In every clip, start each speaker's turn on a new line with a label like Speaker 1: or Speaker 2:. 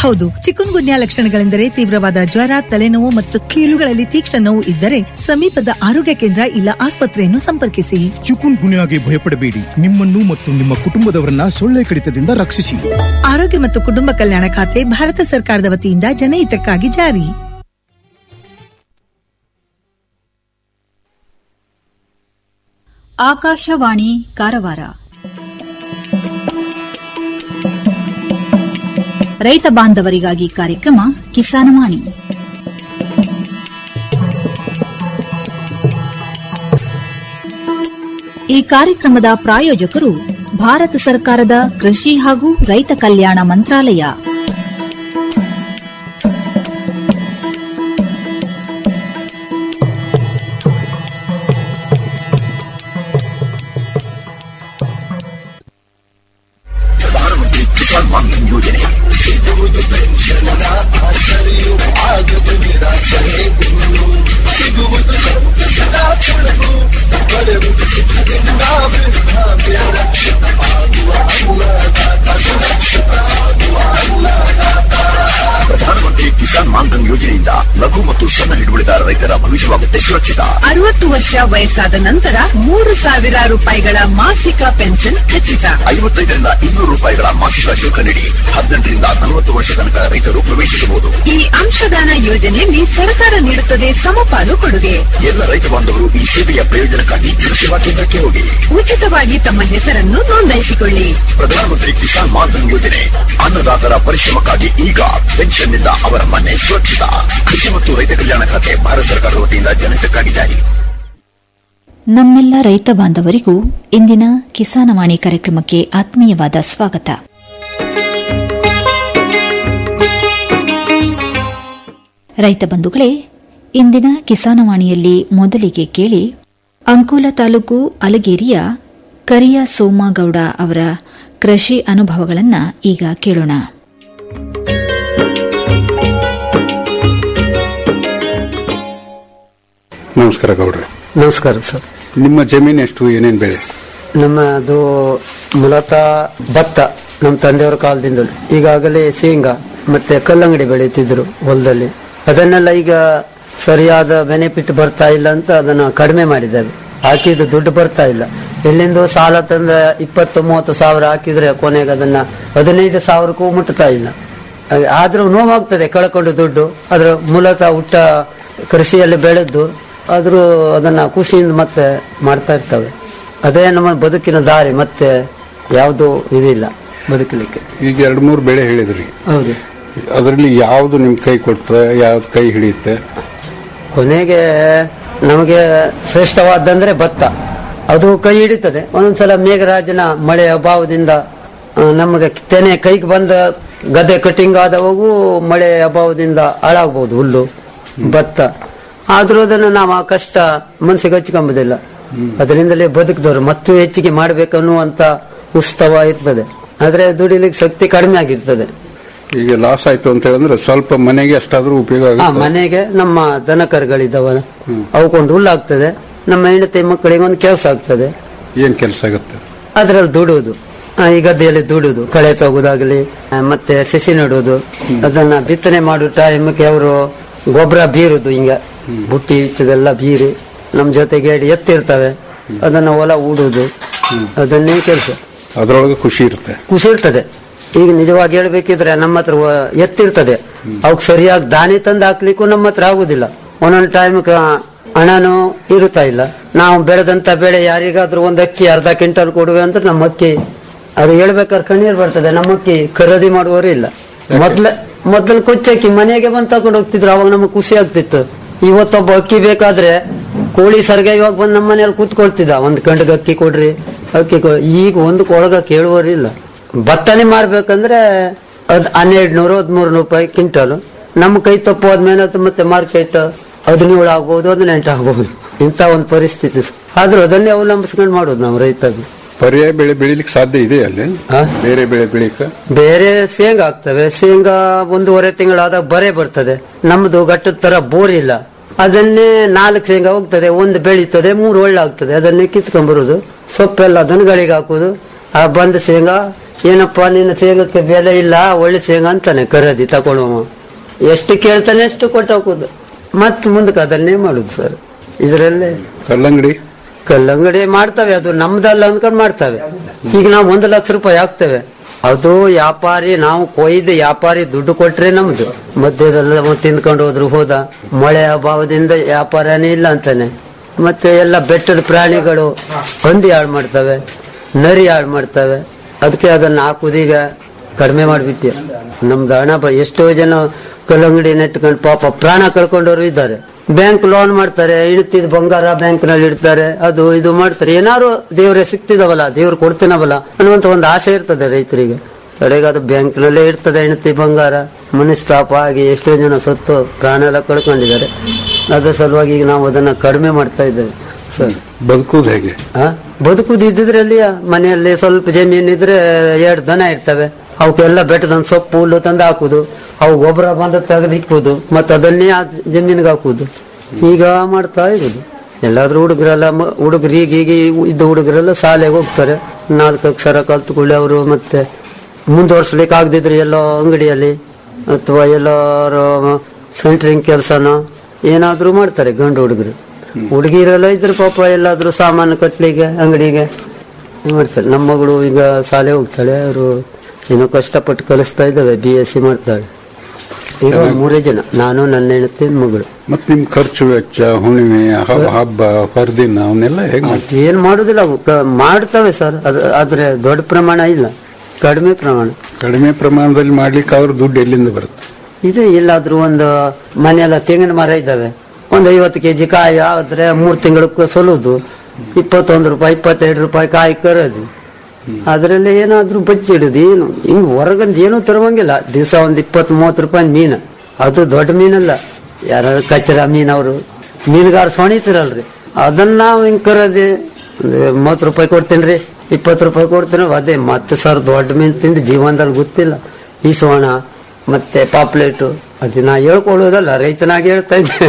Speaker 1: ಹೌದು ಚಿಕನ್ ಗುನ್ಯಾ ಲಕ್ಷಣಗಳೆಂದರೆ ತೀವ್ರವಾದ ಜ್ವರ ತಲೆನೋವು ಮತ್ತು ಕೀಲುಗಳಲ್ಲಿ ತೀಕ್ಷ್ಣ ನೋವು ಇದ್ದರೆ ಸಮೀಪದ ಆರೋಗ್ಯ ಕೇಂದ್ರ ಇಲ್ಲ ಆಸ್ಪತ್ರೆಯನ್ನು ಸಂಪರ್ಕಿಸಿ
Speaker 2: ಚಿಕುನ್ ಗುನ್ಯಾಗೆ ಭಯಪಡಬೇಡಿ ನಿಮ್ಮನ್ನು ಮತ್ತು ನಿಮ್ಮ ಕುಟುಂಬದವರನ್ನ ಸೊಳ್ಳೆ ಕಡಿತದಿಂದ ರಕ್ಷಿಸಿ
Speaker 1: ಆರೋಗ್ಯ ಮತ್ತು ಕುಟುಂಬ ಕಲ್ಯಾಣ ಖಾತೆ ಭಾರತ ಸರ್ಕಾರದ ವತಿಯಿಂದ ಜನಹಿತಕ್ಕಾಗಿ ಜಾರಿ
Speaker 3: ಆಕಾಶವಾಣಿ ಕಾರವಾರ ರೈತ ಬಾಂಧವರಿಗಾಗಿ ಕಾರ್ಯಕ್ರಮ ಕಿಸಾನವಾಣಿ ಈ ಕಾರ್ಯಕ್ರಮದ ಪ್ರಾಯೋಜಕರು ಭಾರತ ಸರ್ಕಾರದ ಕೃಷಿ ಹಾಗೂ ರೈತ ಕಲ್ಯಾಣ ಮಂತ್ರಾಲಯ
Speaker 4: ಪ್ರಧಾನಮಂತ್ರಿ ಕಿಸಾನ್ ಮಾನ್ಧನ್ ಯೋಜನೆ ಸಿಗುವುದು ಪೆನ್ಷನ್ನ ಆಸರೆಯು ಆಗದು ನಿರಾಸರೆ ಇನ್ನು ಸಿಗುವುದು ಸಂತಸದ ಕ್ಷಣವು ಬರುವುದು ಸುಖದಿಂದ ವೃದ್ಧಾಪ್ಯ ರಕ್ಷಿತ ಆಗುವ ಅನ್ನದಾತ ಸುರಕ್ಷಿತ ಆಗುವ ಅನ್ನದಾತ ಪ್ರಧಾನಮಂತ್ರಿ ಕಿಸಾನ್ ಮಾನ್ಧನ್ ಯೋಜನೆಯಿಂದ ಲಘು ಮತ್ತು ಸಣ್ಣ ಹಿಡುವಳಿದಾರ ರೈತರ ಭವಿಷ್ಯವಾಗುತ್ತೆ ಸುರಕ್ಷಿತ
Speaker 5: ಅರವತ್ತು ವರ್ಷ ವಯಸ್ಸಾದ ನಂತರ ಮೂರು ಸಾವಿರ ರೂಪಾಯಿಗಳ ಮಾಸಿಕ ಪೆನ್ಷನ್ ಖಚಿತ
Speaker 4: ಐವತ್ತೈದರಿಂದ ಇನ್ನೂರು ರೂಪಾಯಿಗಳ ಮಾಸಿಕ ಶುಲ್ಕ ನೀಡಿ ಹದಿನೆಂಟರಿಂದ ನಲವತ್ತು ವರ್ಷ ತನಕ ರೈತರು ಪ್ರವೇಶಿಸಬಹುದು
Speaker 5: ಈ ಅಂಶದಾನ ಯೋಜನೆಯಲ್ಲಿ ಸರ್ಕಾರ ನೀಡುತ್ತದೆ ಸಮಪಾಲು ಕೊಡುಗೆ
Speaker 4: ಎಲ್ಲ ರೈತ ಬಾಂಧವರು ಈ ಸೇವೆಯ ಪ್ರಯೋಜನಕ್ಕಾಗಿ ಜನಸೇವಾ ಕೇಂದ್ರಕ್ಕೆ ಹೋಗಿ
Speaker 5: ಉಚಿತವಾಗಿ ತಮ್ಮ ಹೆಸರನ್ನು ನೋಂದಾಯಿಸಿಕೊಳ್ಳಿ
Speaker 4: ಪ್ರಧಾನಮಂತ್ರಿ ಕಿಸಾನ್ ಮಾನ್ಧನ್ ಯೋಜನೆ ಅನ್ನದಾತರ ಪರಿಶ್ರಮಕ್ಕಾಗಿ ಈಗ ಪೆನ್ಷನ್ನಿಂದ ಅವರ ಮನೆ ಸುರಕ್ಷಿತ ಕೃಷಿ ಮತ್ತು ರೈತ ಕಲ್ಯಾಣ ಖಾತೆ ಭಾರತ ಸರ್ಕಾರದ ವತಿಯಿಂದ ಜನಹಿತಕ್ಕಾಗಿ ಜಾರಿ
Speaker 3: ನಮ್ಮೆಲ್ಲ ರೈತ ಬಾಂಧವರಿಗೂ ಇಂದಿನ ಕಿಸಾನವಾಣಿ ಕಾರ್ಯಕ್ರಮಕ್ಕೆ ಆತ್ಮೀಯವಾದ ಸ್ವಾಗತ ರೈತ ಬಂಧುಗಳೇ ಇಂದಿನ ಕಿಸಾನವಾಣಿಯಲ್ಲಿ ಮೊದಲಿಗೆ ಕೇಳಿ ಅಂಕೋಲ ತಾಲೂಕು ಅಲಗೇರಿಯ ಕರಿಯ ಸೋಮಗೌಡ ಅವರ ಕೃಷಿ ಅನುಭವಗಳನ್ನು ಈಗ ಕೇಳೋಣ
Speaker 6: ನಮಸ್ಕಾರ ಗೌಡ್ರೆ
Speaker 7: ನಮಸ್ಕಾರ ಸರ್
Speaker 6: ನಿಮ್ಮ ಜಮೀನು ಎಷ್ಟು ಏನೇನ್ ಬೆಳೆ
Speaker 7: ನಮ್ಮದು ಮೂಲತಃ ಭತ್ತ ನಮ್ಮ ತಂದೆಯವರ ಕಾಲದಿಂದ ಈಗಾಗಲೇ ಶೇಂಗಾ ಮತ್ತೆ ಕಲ್ಲಂಗಡಿ ಬೆಳೀತಿದ್ರು ಹೊಲದಲ್ಲಿ ಅದನ್ನೆಲ್ಲ ಈಗ ಸರಿಯಾದ ಬೆನಿಫಿಟ್ ಬರ್ತಾ ಇಲ್ಲ ಅಂತ ಅದನ್ನ ಕಡಿಮೆ ಮಾಡಿದ್ದೇವೆ ಹಾಕಿದ್ದು ದುಡ್ಡು ಬರ್ತಾ ಇಲ್ಲ ಎಲ್ಲಿಂದ ಸಾಲ ತಂದ ಇಪ್ಪತ್ತು ಮೂವತ್ತು ಸಾವಿರ ಹಾಕಿದ್ರೆ ಕೊನೆಗೆ ಅದನ್ನ ಹದಿನೈದು ಸಾವಿರಕ್ಕೂ ಮುಟ್ತಾ ಇಲ್ಲ ಹಾಗೆ ಆದ್ರೂ ನೋವಾಗ್ತದೆ ಕಳ್ಕೊಂಡು ದುಡ್ಡು ಅದ್ರ ಮೂಲತಃ ಹುಟ್ಟ ಕೃಷಿಯಲ್ಲಿ ಬೆಳೆದ್ದು ಆದ್ರೂ ಅದನ್ನ ಖುಷಿಯಿಂದ ಮತ್ತೆ ಮಾಡ್ತಾ ಇರ್ತವೆ ಅದೇ ನಮ್ಮ ಬದುಕಿನ ದಾರಿ ಮತ್ತೆ ಯಾವುದು ಇದಿಲ್ಲ ಬದುಕಲಿಕ್ಕೆ
Speaker 6: ಈಗ ಎರಡ್ ಮೂರು ಬೆಳೆ ಹೇಳಿದ್ರಿ
Speaker 7: ಹೌದು
Speaker 6: ಅದರಲ್ಲಿ ಯಾವ್ದು ನಿಮ್ ಕೈ ಕೊಡ್ತದೆ ಯಾವ್ದು ಕೈ ಹಿಡಿಯುತ್ತೆ
Speaker 7: ಕೊನೆಗೆ ನಮಗೆ ಶ್ರೇಷ್ಠವಾದಂದ್ರೆ ಭತ್ತ ಅದು ಕೈ ಹಿಡಿತದೆ ಒಂದೊಂದ್ಸಲ ಮೇಘರಾಜನ ಮಳೆ ಅಭಾವದಿಂದ ಆ, ನಮಗೆ ತೆನೆ ಕೈಗೆ ಬಂದ ಗದ್ದೆ ಕಟಿಂಗ್ ಆದವಾಗೂ ಮಳೆ ಅಭಾವದಿಂದ ಹಾಳಾಗಬಹುದು ಹುಲ್ಲು ಭತ್ತ ಆದ್ರೂ ಅದನ್ನು ನಾವು ಆ ಕಷ್ಟ ಮನಸ್ಸಿಗೆ ಹಚ್ಕೊಂಬುದಿಲ್ಲ ಅದರಿಂದಲೇ ಬದುಕಿದವರು ಮತ್ತು ಹೆಚ್ಚಿಗೆ ಮಾಡ್ಬೇಕನ್ನುವಂತ ಉತ್ಸವ ಇರ್ತದೆ ಆದ್ರೆ ದುಡಿಲಿಕ್ಕೆ ಶಕ್ತಿ ಕಡಿಮೆ ಆಗಿರ್ತದೆ
Speaker 6: ಈಗ ಲಾಸ್ ಆಯ್ತು ಅಂತ ಹೇಳಿದ್ರೆ ಸ್ವಲ್ಪ ಮನೆಗೆ ಅಷ್ಟಾದ್ರೂ ಉಪಯೋಗ
Speaker 7: ಆ
Speaker 6: ಆಗುತ್ತೆ
Speaker 7: ಮನೆಗೆ ನಮ್ಮ ದನ ಕರುಗಳಿದ್ದಾವ ಅವಕ್ಕೊಂದು ಹುಲ್ಲಾಗ್ತದೆ ನಮ್ಮ ಹೆಂಡತಿ ಮಕ್ಕಳಿಗೆ ಒಂದು ಕೆಲಸ ಆಗ್ತದೆ
Speaker 6: ಏನ್ ಕೆಲಸ ಆಗುತ್ತೆ
Speaker 7: ಅದ್ರಲ್ಲಿ ದುಡುವುದು ಆ, ಈ ಗದ್ದೆಯಲ್ಲಿ ದುಡುದು ಕಳೆ ತಗುದಾಗ್ಲಿ ಆ, ಮತ್ತೆ ಸಸಿ ನೆಡುವುದು ಅದನ್ನ ಬಿತ್ತನೆ ಮಾಡೋ ಟೈಮ್ಗೆ ಅವರು ಗೊಬ್ಬರ ಬೀರುದು ಹಿಂಗ ಬುಟ್ಟಿ ಇಚ್ಚದೆಲ್ಲ ಬೀರಿ ನಮ್ ಜೊತೆಗೆ ಎಡಿ ಎತ್ತಿರ್ತವೆ ಅದನ್ನ ಹೊಲ ಊಡುದು ಅದನ್ನೇ ಕೆಲಸ
Speaker 6: ಅದ್ರೊಳಗೆ ಖುಷಿ ಇರುತ್ತೆ
Speaker 7: ಖುಷಿ ಇರ್ತದೆ ಈಗ ನಿಜವಾಗಿ ಹೇಳ್ಬೇಕಿದ್ರೆ ನಮ್ಮ ಹತ್ರ ವ- ಎತ್ತಿರ್ತದೆ ಅವಕ್ ಸರಿಯಾಗಿ ದಾನಿ ತಂದು ಹಾಕ್ಲಿಕ್ಕೂ ನಮ್ಮ ಹತ್ರ ಆಗುದಿಲ್ಲ ಒಂದೊಂದು ಟೈಮ್ ಹಣನೂ ಇರುತ್ತಾ ಇಲ್ಲ ನಾವು ಬೆಳೆದಂತ ಬೆಳೆ ಯಾರಿಗಾದ್ರೂ ಒಂದ್ ಅಕ್ಕಿ ಅರ್ಧ ಕ್ವಿಂಟಲ್ ಕೊಡುವೆ ಅಂದ್ರೆ ನಮ್ಮ ಅಕ್ಕಿ ಅದು ಹೇಳ್ಬೇಕಾದ್ರೆ ಕಣ್ಣೀರ್ ಬರ್ತದೆ ನಮ್ಮ ಅಕ್ಕಿ ಖರೀದಿ ಮಾಡುವವರು ಇಲ್ಲ ಮೊದ್ಲ ಮೊದಲು ಕೊಚ್ಚಕ್ಕಿ ಮನೆಗೆ ಬಂದು ತಗೊಂಡು ಹೋಗ್ತಿದ್ರು ಅವಾಗ ನಮಗೆ ಖುಷಿ ಆಗ್ತಿತ್ತು ಇವತ್ತೊಬ್ಬ ಅಕ್ಕಿ ಬೇಕಾದ್ರೆ ಕೋಳಿ ಸರ್ಗೆ ಇವಾಗ ಬಂದು ನಮ್ಮ ಮನೆಯಲ್ಲಿ ಕೂತ್ಕೊಳ್ತಿದ್ದ ಒಂದ್ ಗಂಟೆಗೆ ಅಕ್ಕಿ ಕೊಡ್ರಿ ಅಕ್ಕಿ ಕೊ- ಈಗ ಒಂದು ಕೊಳಗ ಕೇಳುವರಿಲ್ಲ ಭತ್ತನೆ ಮಾರ್ಬೇಕಂದ್ರೆ ಅದ್ ಹನ್ನೆರಡು ನೂರು ಹದಿಮೂರು ರೂಪಾಯಿ ಕ್ವಿಂಟಲ್ ನಮ್ಮ ಕೈ ತಪ್ಪು ಆದ್ಮೇಲೆ ಅದು ಮತ್ತೆ ಮಾರ್ಕೆಟ್ ಹದಿನೇಳು ಆಗ್ಬಹುದು ಹದಿನೆಂಟು ಆಗ್ಬಹುದು ಇಂತ ಒಂದು ಪರಿಸ್ಥಿತಿ ಆದ್ರೂ ಅದನ್ನೇ ಅವಲಂಬಿಸ್ಕೊಂಡು ಮಾಡೋದು ನಾವು ರೈತ
Speaker 6: ಪರ್ಯಾಯ ಬೆಳೆ ಬೆಳಿಲಿಕ್ಕೆ ಸಾಧ್ಯ ಇದೆ ಅಲ್ಲಿ
Speaker 7: ಹಾ?
Speaker 6: ಬೇರೆ ಬೆಳೆ ಬೆಳಿಕ
Speaker 7: ಬೇರೆ ಶೇಂಗಾ ಆಗ್ತವೆ ಶೇಂಗಾ ಒಂದೂವರೆ ತಿಂಗಳಾದಾಗ ಬರೆ ಬರ್ತದೆ ನಮ್ದು ಘಟ್ಟದ ತರ ಬೋರ್ ಇಲ್ಲ ಅದನ್ನೇ ನಾಲ್ಕು ಶೇಂಗಾ ಹೋಗ್ತದೆ ಒಂದು ಬೆಳೀತದೆ ಮೂರು ಒಳ್ಳೆ ಆಗ್ತದೆ ಅದನ್ನೇ ಕಿತ್ಕೊಂಡ್ ಬರುದು ಸೊಪ್ಪೆಲ್ಲ ದನಗಳಿಗೆ ಹಾಕುದು ಆ ಬಂದ ಶೇಂಗಾ ಏನಪ್ಪ ನಿನ್ನ ಶೇಂಗಕ್ಕೆ ಬೆಲೆ ಇಲ್ಲ ಒಳ್ಳೆ ಶೇಂಗಾ ಅಂತಾನೆ ಕರದಿ ತಗೊಳ್ಳುವ ಎಷ್ಟು ಕೇಳ್ತಾನೆ ಎಷ್ಟು ಕೊಟ್ಟು ಹಾಕುದು ಮತ್ ಮುಂದಕ್ಕೆ ಅದನ್ನೇ ಮಾಡುದು ಸರ್ ಇದರಲ್ಲೇ
Speaker 6: ಕಲ್ಲಂಗಡಿ
Speaker 7: ಕಲ್ಲಂಗಡಿ ಮಾಡ್ತವೆ ಅದು ನಮ್ದಲ್ಲ ಅಂದ್ಕೊಂಡು ಮಾಡ್ತವೆ ಈಗ ನಾವು ಒಂದು ಲಕ್ಷ ರೂಪಾಯಿ ಹಾಕ್ತೇವೆ ಅದು ವ್ಯಾಪಾರಿ ನಾವು ಕೊಯ್ದು ವ್ಯಾಪಾರಿ ದುಡ್ಡು ಕೊಟ್ರೆ ನಮ್ದು ಮಧ್ಯದಲ್ಲ ತಿಂದ್ಕೊಂಡು ಹೋದ್ರು ಹೋದ ಮಳೆ ಅಭಾವದಿಂದ ವ್ಯಾಪಾರನೇ ಇಲ್ಲ ಅಂತಾನೆ ಮತ್ತೆ ಎಲ್ಲ ಬೆಟ್ಟದ ಪ್ರಾಣಿಗಳು ಹಂದಿ ಹಾಳು ಮಾಡ್ತವೆ ನರಿ ಹಾಳು ಮಾಡ್ತವೆ ಅದಕ್ಕೆ ಅದನ್ನ ಹಾಕುದೀಗ ಕಡಿಮೆ ಮಾಡಿಬಿಟ್ಟು ನಮ್ದು ಹಣ ಬ- ಎಷ್ಟೋ ಜನ ಕಲ್ಲಂಗಡಿ ನೆಟ್ಕೊಂಡು ಪಾಪ ಪ್ರಾಣ ಕಳ್ಕೊಂಡವರು ಇದ್ದಾರೆ ಬ್ಯಾಂಕ್ ಲೋನ್ ಮಾಡ್ತಾರೆ ಇಡ್ತಿದ್ ಬಂಗಾರ ಬ್ಯಾಂಕ್ ನಲ್ಲಿ ಇಡ್ತಾರೆ ಅದು ಇದು ಮಾಡ್ತಾರೆ ಏನಾರು ದೇವ್ರೆ ಸಿಕ್ತಿದವಲ್ಲ ದೇವ್ರು ಕೊಡ್ತೀನವಲ್ಲ ಅನ್ನುವಂತ ಒಂದು ಆಸೆ ಇರ್ತದೆ ರೈತರಿಗೆ ಕಡೆಗೆ ಅದು ಬ್ಯಾಂಕ್ ನಲ್ಲೇ ಇರ್ತದೆ ಹೆಂಡತಿ ಬಂಗಾರ ಮನಸ್ತಾಪ ಆಗಿ ಎಷ್ಟೋ ಜನ ಸತ್ತು ಪ್ರಾಣ ಎಲ್ಲ ಕಳ್ಕೊಂಡಿದ್ದಾರೆ ಅದ್ರ ಸಲುವಾಗಿ ಈಗ ನಾವು ಅದನ್ನ ಕಡಿಮೆ ಮಾಡ್ತಾ ಇದ್ದೇವೆ ಸರ್
Speaker 6: ಬದುಕುದು ಹೇಗೆ
Speaker 7: ಆ? ಬದುಕುದು ಇದ್ದಿದ್ರಲ್ಲಿ ಮನೆಯಲ್ಲಿ ಸ್ವಲ್ಪ ಜಮೀನ್ ಇದ್ರೆ ಎರಡು ದನ ಇರ್ತವೆ ಅವಕ್ಕೆಲ್ಲ ಬೆಟ್ಟದಂತ ಸೊಪ್ಪು ಹುಲ್ಲು ತಂದು ಹಾಕುದು ಅವು ಗೊಬ್ಬರ ಬಂದ ತೆಗೆದು ಇಕ್ಕುದು ಮತ್ತೆ ಅದನ್ನೇ ಆ ಜಮೀನಿಗೆ ಹಾಕುದು ಈಗ ಮಾಡ್ತಾ ಇರುದು ಎಲ್ಲಾದ್ರೂ ಹುಡುಗರೆಲ್ಲ ಹುಡುಗರು ಈಗ ಈಗ ಇದ್ದ ಹುಡುಗರೆಲ್ಲ ಶಾಲೆಗೆ ಹೋಗ್ತಾರೆ ನಾಲ್ಕು ಅಕ್ಷರ ಕಲ್ತ್ಕೊಳ್ಳಿ ಅವರು ಮತ್ತೆ ಮುಂದುವರ್ಸ್ಲಿಕ್ಕೆ ಆಗದಿದ್ರೆ ಎಲ್ಲೋ ಅಂಗಡಿಯಲ್ಲಿ ಅಥವಾ ಎಲ್ಲಾರು ಸೆಂಟ್ರಿಂಗ್ ಕೆಲಸನೋ ಏನಾದ್ರೂ ಮಾಡ್ತಾರೆ ಗಂಡು ಹುಡುಗರು ಹುಡುಗಿರೆಲ್ಲ ಇದ್ರೆ ಪಾಪ ಎಲ್ಲಾದ್ರೂ ಸಾಮಾನು ಕಟ್ಲಿಕ್ಕೆ ಅಂಗಡಿಗೆ ಮಾಡ್ತಾರೆ ನಮ್ಮ ಮಗಳು ಈಗ ಶಾಲೆ ಹೋಗ್ತಾಳೆ ಅವರು ಏನೋ ಕಷ್ಟಪಟ್ಟು ಕಲಿಸ್ತಾ ಇದ್ದಾವೆ ಬಿ ಎಸ್ ಸಿ ಮಾಡ್ತಾಳೆ ಈಗ ಮೂರೇ ಜನ ನಾನು ನನ್ನ ಹೆಂಡತಿ ಮಗಳು
Speaker 6: ಮತ್ ನಿಮ್ ಖರ್ಚು ವೆಚ್ಚ ಹುಣ್ಣಿಮೆ ಹಬ್ಬ ಹಬ್ಬ ಪರ್ದಿನ ಅವನ್ನೆಲ್ಲ ಹೇಗ್ ಮಾಡ್ತೀವಿ
Speaker 7: ಏನ್ ಮಾಡುದಿಲ್ಲ ಅವು ಕ- ಮಾಡ್ತವೆ ಸರ್ ಅದ್- ಆದ್ರೆ ದೊಡ್ಡ ಪ್ರಮಾಣ ಇಲ್ಲ ಕಡಿಮೆ ಪ್ರಮಾಣ
Speaker 6: ಕಡಿಮೆ ಪ್ರಮಾಣದಲ್ಲಿ ಮಾಡ್ಲಿಕ್ಕೆ ಅವ್ರ ದುಡ್ಡು ಎಲ್ಲಿಂದ ಬರುತ್ತೆ
Speaker 7: ಇದೆ ಎಲ್ಲಾದ್ರೂ ಒಂದು ಮನೆಯೆಲ್ಲ ತೆಂಗಿನ ಮರ ಇದ್ದಾವೆ ಒಂದು ಐವತ್ತು ಕೆಜಿ ಕಾಯಿ ಆದ್ರೆ ಮೂರ್ ತಿಂಗಳ ಸೊಲುದು ಇಪ್ಪತ್ತೊಂದು ರೂಪಾಯಿ ಇಪ್ಪತ್ತೆರಡು ರೂಪಾಯಿ ಕಾಯಿ ಕರೋದು ಅದ್ರಲ್ಲಿ ಏನಾದ್ರೂ ಬಚ್ಚಿಡುದು ಏನು ಹಿಂಗ್ ಹೊರಗಂದ್ ಏನು ತರುವಂಗಿಲ್ಲ ದಿವಸ ಒಂದ್ ಇಪ್ಪತ್ ಮೂವತ್ತು ರೂಪಾಯಿ ಮೀನು ಅದು ದೊಡ್ಡ ಮೀನಲ್ಲ ಯಾರು ಕಚ್ಚರ ಮೀನವರು ಮೀನುಗಾರ ಸೊಣಿತಿರಲ್ರಿ ಅದನ್ನ ನಾವು ಹಿಂಗ್ ಕರೋದಿ ಒಂದು ಮೂವತ್ತು ರೂಪಾಯಿ ಕೊಡ್ತೀನಿ ಇಪ್ಪತ್ತು ರೂಪಾಯಿ ಕೊಡ್ತೀನಿ ಅದೇ ಮತ್ತೆ ಸರ್ ದೊಡ್ಡ ಮೀನು ತಿಂದು ಜೀವನದಲ್ಲಿ ಗೊತ್ತಿಲ್ಲ ಈ ಸೋಣ ಮತ್ತೆ ಪಾಪ್ಲೇಟು ಅದು ನಾ ಹೇಳ್ಕೊಳ್ಳೋದಲ್ಲ ರೈತನಾಗಿ ಹೇಳ್ತಾ ಇದ್ದೆ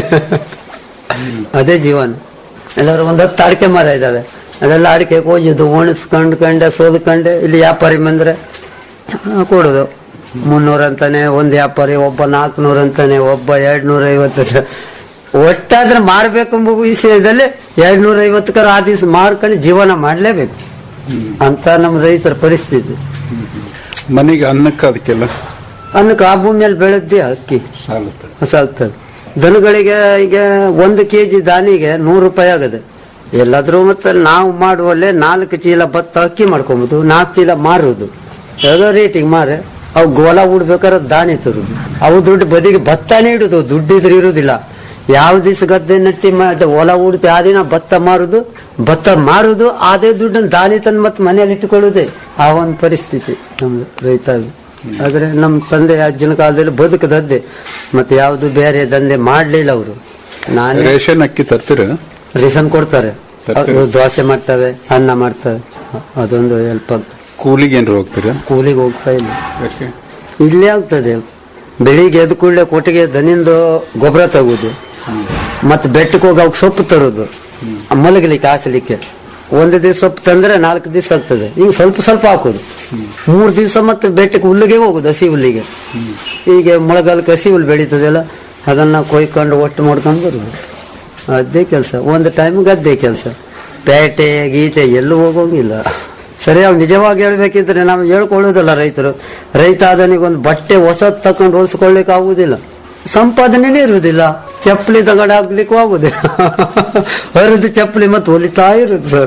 Speaker 7: ಅದೇ ಜೀವನ ಎಲ್ಲರೂ ಒಂದ್ ಹತ್ತು ಅಡಿಕೆ ಮರ ಇದಾವೆ ಅದೆಲ್ಲ ಅಡಿಕೆ ಕೊಯ್ಯೋದು ಒಣಸ್ಕೊಂಡ್ ಕಂಡೆ ಸೋದ್ಕಂಡೆ ಇಲ್ಲಿ ವ್ಯಾಪಾರಿ ಬಂದ್ರೆ ಆ, ಕೊಡೋದು ಮುನ್ನೂರ ಅಂತಾನೆ ಒಂದ್ ವ್ಯಾಪಾರಿ ಒಬ್ಬ ನಾಲ್ಕುನೂರ ಅಂತಾನೆ ಒಬ್ಬ ಎರಡ್ ನೂರ ಐವತ್ತು ಒಟ್ಟಾದ್ರೆ ಮಾರ್ಬೇಕೆಂಬ ವಿಷಯದಲ್ಲಿ ಎರಡ್ ನೂರ ಐವತ್ತಕ್ಕರ ಆ ದಿವಸ ಮಾರ್ಕೊಂಡು ಜೀವನ ಮಾಡ್ಲೇಬೇಕು ಅಂತ ನಮ್ಮ ರೈತರ ಪರಿಸ್ಥಿತಿ
Speaker 6: ಮನೆಗೆ ಅನ್ನಕ್ಕೆ ಅದಕ್ಕೆಲ್ಲ
Speaker 7: ಅನ್ನಕ್ಕೆ ಆ ಭೂಮಿಯಲ್ಲಿ ಬೆಳೆದ್ದೆ ಅಕ್ಕಿ
Speaker 6: ಸಾಲುತ್ತೆ
Speaker 7: ಸಾಗ್ತದೆ ದನಗಳಿಗೆ ಈಗ ಒಂದು ಕೆಜಿ ದಾನಿಗೆ ನೂರು ರೂಪಾಯಿ ಆಗದೆ ಎಲ್ಲಾದ್ರೂ ಮತ್ತೆ ನಾವು ಮಾಡುವಲ್ಲೇ ನಾಲ್ಕು ಚೀಲ ಭತ್ತ ಅಕ್ಕಿ ಮಾಡ್ಕೊಂಬುದು ನಾಲ್ಕು ಚೀಲ ಮಾರುದು ಯಾವುದೋ ರೇಟಿಗೆ ಮಾರೆ ಅವು ಗೋಲ ಉಡ್ಬೇಕಾದ್ರೆ ದಾನಿ ತರುದು ಅವು ದುಡ್ಡು ಬದಿಗೆ ಭತ್ತನೇ ಇಡುದು ದುಡ್ಡು ಇದ್ರೆ ಇರುದಿಲ್ಲ ಯಾವ ದಿವಸ ಗದ್ದೆ ನಟ್ಟಿ ಮಾಡಿ ಹೊಲ ಉಡ್ತಿ ಆ ದಿನ ಭತ್ತ ಮಾರುದು ಭತ್ತ ಮಾರುದು ಅದೇ ದುಡ್ಡನ್ನು ದಾನಿ ತಂದು ಮತ್ತೆ ಮನೆಯಲ್ಲಿ ಇಟ್ಟುಕೊಳ್ಳುದೇ ಆ ಒಂದು ಪರಿಸ್ಥಿತಿ ನಮ್ದು ರೈತ ಆದ್ರೆ ನಮ್ಮ ತಂದೆ ಅಜ್ಜನ ಕಾಲದಲ್ಲಿ ಬದುಕದದ್ದೆ ಮತ್ತೆ ಯಾವ್ದು ಬೇರೆ ದಂಧೆ ಮಾಡ್ಲಿಲ್ಲ ಅವರು ನಾನೇ
Speaker 6: ರೇಷನ್ ಅಕ್ಕಿ ತರ್ತೀರ
Speaker 7: ರೇಷನ್ ಕೊಡ್ತಾರೆ
Speaker 6: ತರ್ತೀರ?
Speaker 7: ಅವ್ರು ದೋಸೆ ಮಾಡ್ತವೆ ಅನ್ನ ಮಾಡ್ತವೆ ಅದೊಂದು ಹೆಲ್ಪ್ ಆಗ್ತದೆ
Speaker 6: ಕೂಲಿಗೆ ಏನ್ರ ಹೋಗ್ತೀರಾ
Speaker 7: ಕೂಲಿಗೆ ಹೋಗ್ತಾ ಇಲ್ಲ
Speaker 6: ಯಾಕೆ
Speaker 7: ಇಲ್ಲೇ ಆಗ್ತದೆ ಬೆಳಿಗ್ಗೆ ಎದ್ದು ಕೂಡಲೇ ಕೊಟ್ಟಿಗೆ ದನಿಂದು ಗೊಬ್ಬರ ತಗೋದು ಮತ್ತೆ ಬೆಟ್ಟಕ್ಕೆ ಹೋಗಿ ಅವ್ಕೆ ಸೊಪ್ಪು ತರೋದು ಮಲಗಲಿಕ್ಕೆ ಹಾಸಲಿಕ್ಕೆ ಒಂದು ದಿವಸ ಸೊಪ್ಪು ತಂದ್ರೆ ನಾಲ್ಕು ದಿವಸ ಆಗ್ತದೆ ಈಗ ಸ್ವಲ್ಪ ಸ್ವಲ್ಪ ಹಾಕೋದು ಮೂರ್ ದಿವಸ ಮತ್ತೆ ಬೆಟ್ಟಕ್ಕೆ ಹುಲ್ಲಿಗೆ ಹೋಗುದು ಹಸಿ ಹುಲ್ಲಿಗೆ ಈಗ ಮಳೆಗಾಲಕ್ಕೆ ಹಸಿ ಹುಲ್ಲು ಬೆಳೀತದಲ್ಲ ಅದನ್ನ ಕೊಯ್ಕೊಂಡು ಒಟ್ಟು ಮಾಡ್ಕೊಂಡು ಬರುದು ಅದೇ ಕೆಲಸ ಒಂದು ಟೈಮ್ ಅದೇ ಕೆಲಸ ಪೇಟೆ ಗೀತೆ ಎಲ್ಲೂ ಹೋಗೋಂಗಿಲ್ಲ ಸರಿ ಅವ್ನು ನಿಜವಾಗಿ ಹೇಳ್ಬೇಕಿದ್ರೆ ನಾವು ಹೇಳ್ಕೊಳ್ಳೋದಲ್ಲ ರೈತರು ರೈತ ಆದನಿಗೆ ಒಂದು ಬಟ್ಟೆ ಹೊಸದ್ ತಕೊಂಡು ಹೊಲ್ಸ್ಕೊಳ್ಳಿಕ್ ಆಗುದಿಲ್ಲ ಸಂಪಾದನೆನೇ ಇರುವುದಿಲ್ಲ ಚಪ್ಪಲಿ ತಗೊಂಡು ಹಾಕ್ಲಿಕ್ಕೂ ಆಗುದಿಲ್ಲ ಹರಿದು ಚಪ್ಪಲಿ ಮತ್ತೆ ಹೊಲಿತಾ ಇರುದು ಸರ್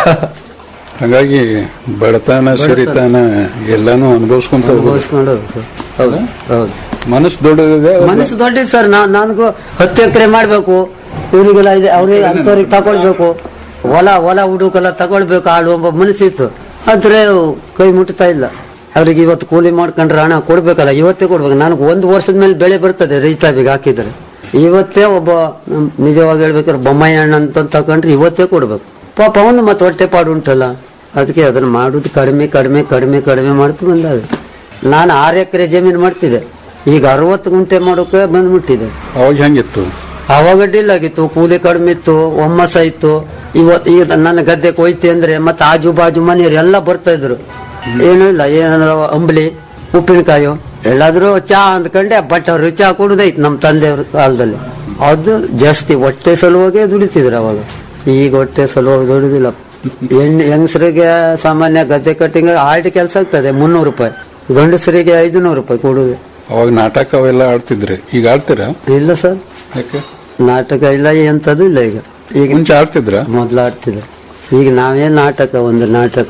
Speaker 6: ಹಾಗಾಗಿ ಬಡತನ ಸಿರಿತನ ಎಲ್ಲಾನು ಅನುಭವಿಸ್ಕೊಂತ ಹೋಗೋದು
Speaker 7: ಅನುಭವಿಸ್ಕೊಂಡು ಹೋಗುದು ಸರ್. ಹೌದು ಹೌದು
Speaker 6: ಮನಸ್ಸು ದೊಡ್ಡದಿದೆ
Speaker 7: ಮನಸ್ಸು ದೊಡ್ಡದು ಸರ್ ನಾ ನನಗೂ ಹತ್ತು ಎಕರೆ ಮಾಡ್ಬೇಕು ಇವರಿಗೆಲ್ಲ ಇದೆ ಅವ್ರಿಗೆ ಅಂತವ್ರಿಗೆ ತಗೊಳ್ಬೇಕು ಹೊಲ ಹೊಲ ಹುಡುಕೆಲ್ಲ ತಗೊಳ್ಬೇಕು ಆಳು ಒಬ್ಬ ಮನಸ್ಸಿತ್ತು ಆದ್ರೆ ಕೈ ಮುಟ್ತಾ ಇಲ್ಲ ಅವ್ರಿಗೆ ಇವತ್ತು ಕೂಲಿ ಮಾಡ್ಕೊಂಡ್ರೆ ಹಣ ಕೊಡ್ಬೇಕಲ್ಲ ಇವತ್ತೇ ಕೊಡ್ಬೇಕು ನನಗೆ ಒಂದು ವರ್ಷದ ಮೇಲೆ ಬೆಳೆ ಬರ್ತದೆ ರೈತಾಬಿಗೆ ಹಾಕಿದ್ರೆ ಇವತ್ತೇ ಒಬ್ಬ ನಮ್ ನಿಜವಾಗಿ ಹೇಳ್ಬೇಕಾದ್ರೆ ಬೊಮ್ಮಾಯಿ ಹಣ್ಣು ಅಂತ ತಕೊಂಡ್ರೆ ಇವತ್ತೇ ಕೊಡ್ಬೇಕು ಪಾಪ ಅವನು ಮತ್ತೆ ಹೊಟ್ಟೆ ಪಾಡು ಉಂಟಲ್ಲ ಅದಕ್ಕೆ ಅದನ್ನ ಮಾಡುದು ಕಡಿಮೆ ಕಡಿಮೆ ಕಡಿಮೆ ಕಡಿಮೆ ಮಾಡ್ತು ಬಂದಾಗ ನಾನು ಆರು ಎಕರೆ ಜಮೀನು ಮಾಡ್ತಿದ್ದೆ ಈಗ ಅರವತ್ತು ಗುಂಟೆ ಮಾಡೋಕೆ ಬಂದ್ಬಿಟ್ಟಿದೆ
Speaker 6: ಅವಾಗ ಹೆಂಗಿತ್ತು
Speaker 7: ಆವಾಗ ಡಿಲ್ ಆಗಿತ್ತು ಕೂಲಿ ಕಡಿಮೆ ಇತ್ತು ಒಮ್ಮಸ ಇತ್ತು ಇವತ್ತು ಈಗ ನನ್ನ ಗದ್ದೆ ಕೊಯ್ತಿ ಅಂದ್ರೆ ಮತ್ತೆ ಆಜು ಬಾಜು ಮನೆಯವರು ಎಲ್ಲ ಬರ್ತಾ ಇದ್ರು ಏನೂ ಇಲ್ಲ ಏನಾದ್ರು ಅಂಬ್ಲಿ ಉಪ್ಪಿನಕಾಯು ಎಲ್ಲಾದ್ರೂ ಚಾ ಅಂದ್ಕೊಂಡೆ ಬಟ್ ಅವ್ರು ಚಾ ಕುಡುದೈತ್ ನಮ್ ತಂದೆಯವ್ರ ಕಾಲದಲ್ಲಿ ಅದು ಜಾಸ್ತಿ ಹೊಟ್ಟೆ ಸಲುವಾಗೆ ದುಡಿತಿದ್ರು ಅವಾಗ ಈಗ ಹೊಟ್ಟೆ ಸಲುವಾಗಿ ದುಡಿದಿಲ್ಲ ಹೆಣ್ಣು ಹೆಂಗಸರಿಗೆ ಸಾಮಾನ್ಯ ಗದ್ದೆ ಕಟ್ಟಿಂಗ್ ಆಲ್ಟ್ ಕೆಲಸ ಆಗ್ತದೆ ಮುನ್ನೂರು ರೂಪಾಯಿ ಗಂಡಸರಿಗೆ ಐದುನೂರು ರೂಪಾಯಿ ಕೊಡುದು
Speaker 6: ಅವಾಗ ನಾಟಕ ಅವೆಲ್ಲ ಆಡ್ತಿದ್ರಿ ಈಗ ಆಡ್ತೀರಾ
Speaker 7: ಇಲ್ಲ ಸರ್
Speaker 6: ಯಾಕೆ
Speaker 7: ನಾಟಕ ಇಲ್ಲ ಎಂತದು ಇಲ್ಲ ಈಗ ಈಗ
Speaker 6: ಮುಂಚೆ ಆಡ್ತಿದ್ರ
Speaker 7: ಮೊದ್ಲು ಆಡ್ತಿದ್ರು ಈಗ ನಾವೇ ನಾಟಕ ಒಂದು ನಾಟಕ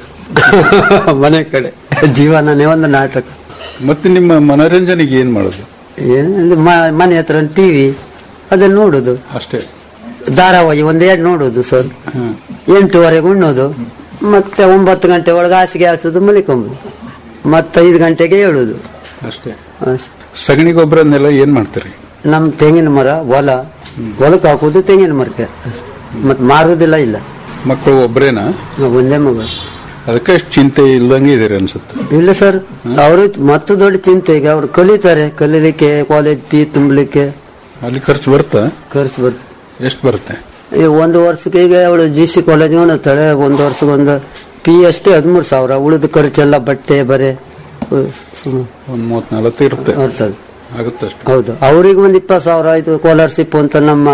Speaker 7: ಮನೆ ಕಡೆ ಜೀವನನೇ ಒಂದು ನಾಟಕ
Speaker 6: ಮತ್ತೆ ನಿಮ್ಮ ಮನೋರಂಜನೆಗೆ ಏನ್ ಮಾಡೋದು
Speaker 7: ಏನು ಮನೆ ಹತ್ರ ಟಿವಿ ಅದನ್ನ ನೋಡುದು
Speaker 6: ಅಷ್ಟೇ
Speaker 7: ಧಾರಾವಾಹಿ ಒಂದೆರಡು ನೋಡುದು ಸರ್
Speaker 6: ಹ್ಮ್.
Speaker 7: ಎಂಟೂವರೆಗೆ ಉಣ್ಣೋದು ಮತ್ತೆ ಒಂಬತ್ತು ಗಂಟೆ ಒಳಗೆ ಹಾಸಿಗೆ ಹಾಸುದು ಮಲಿಕೊಂಬುದು ಮತ್ತೆ ಐದು ಗಂಟೆಗೆ ಹೇಳುದು
Speaker 6: ಅಷ್ಟೇ
Speaker 7: ಅಷ್ಟೇ.
Speaker 6: ಸಗಣಿ ಗೊಬ್ಬರನ್ನೆಲ್ಲ ಏನ್ ಮಾಡ್ತೀರಿ
Speaker 7: ನಮ್ ತೆಂಗಿನ ಮರ ಹೊಲ ಹೊಲಕ್ಕೆ ಹಾಕುದು ತೆಂಗಿನ ಮರಕ್ಕೆ ಅಷ್ಟೇ. ಮತ್ ಮಾರುದಿಲ್ಲ ಇಲ್ಲ
Speaker 6: ಮಕ್ಕಳು ಒಬ್ಬರೇನಾ
Speaker 7: ನಾವು ಒಂದೇ ಮಗ
Speaker 6: ಅದಕ್ಕೆ ಅಷ್ಟು ಚಿಂತೆ ಇಲ್ದಂಗೆ ಇದೀರಿ ಅನ್ಸುತ್ತೆ
Speaker 7: ಇಲ್ಲ ಸರ್ ಅವರು ಮತ್ತು ದೊಡ್ಡ ಚಿಂತೆ ಈಗ ಅವ್ರು ಕಲಿತಾರೆ ಕಲೀಲಿಕ್ಕೆ ಕಾಲೇಜ್ ಫೀ ತುಂಬಲಿಕ್ಕೆ
Speaker 6: ಅಲ್ಲಿ ಖರ್ಚು ಬರ್ತಾ
Speaker 7: ಖರ್ಚು ಬರ್ತದೆ
Speaker 6: ಎಷ್ಟು ಬರುತ್ತೆ
Speaker 7: ಈಗ ಒಂದು ವರ್ಷಕ್ಕೆ ಈಗ ಅವಳು ಜಿ ಸಿ ಕಾಲೇಜ್ ಓದ್ತಾಳೆ ಒಂದು ವರ್ಷಕ್ಕೆ ಒಂದು ಪಿ ಅಷ್ಟೇ ಹದಿಮೂರು ಸಾವಿರ ಉಳಿದ ಖರ್ಚೆಲ್ಲ ಬಟ್ಟೆ ಬರೆ ಸುಮ್ಮನೆ
Speaker 6: ಒಂದ್ ಮೂವತ್ ನಲವತ್ತು ಇರುತ್ತೆ
Speaker 7: ಬರ್ತದೆ
Speaker 6: ಆಗುತ್ತೆ ಅಷ್ಟು
Speaker 7: ಹೌದು ಅವ್ರಿಗೆ ಒಂದು ಇಪ್ಪತ್ತು ಸಾವಿರ ಆಯ್ತು ಸ್ಕಾಲರ್ಶಿಪ್ ಅಂತ ನಮ್ಮ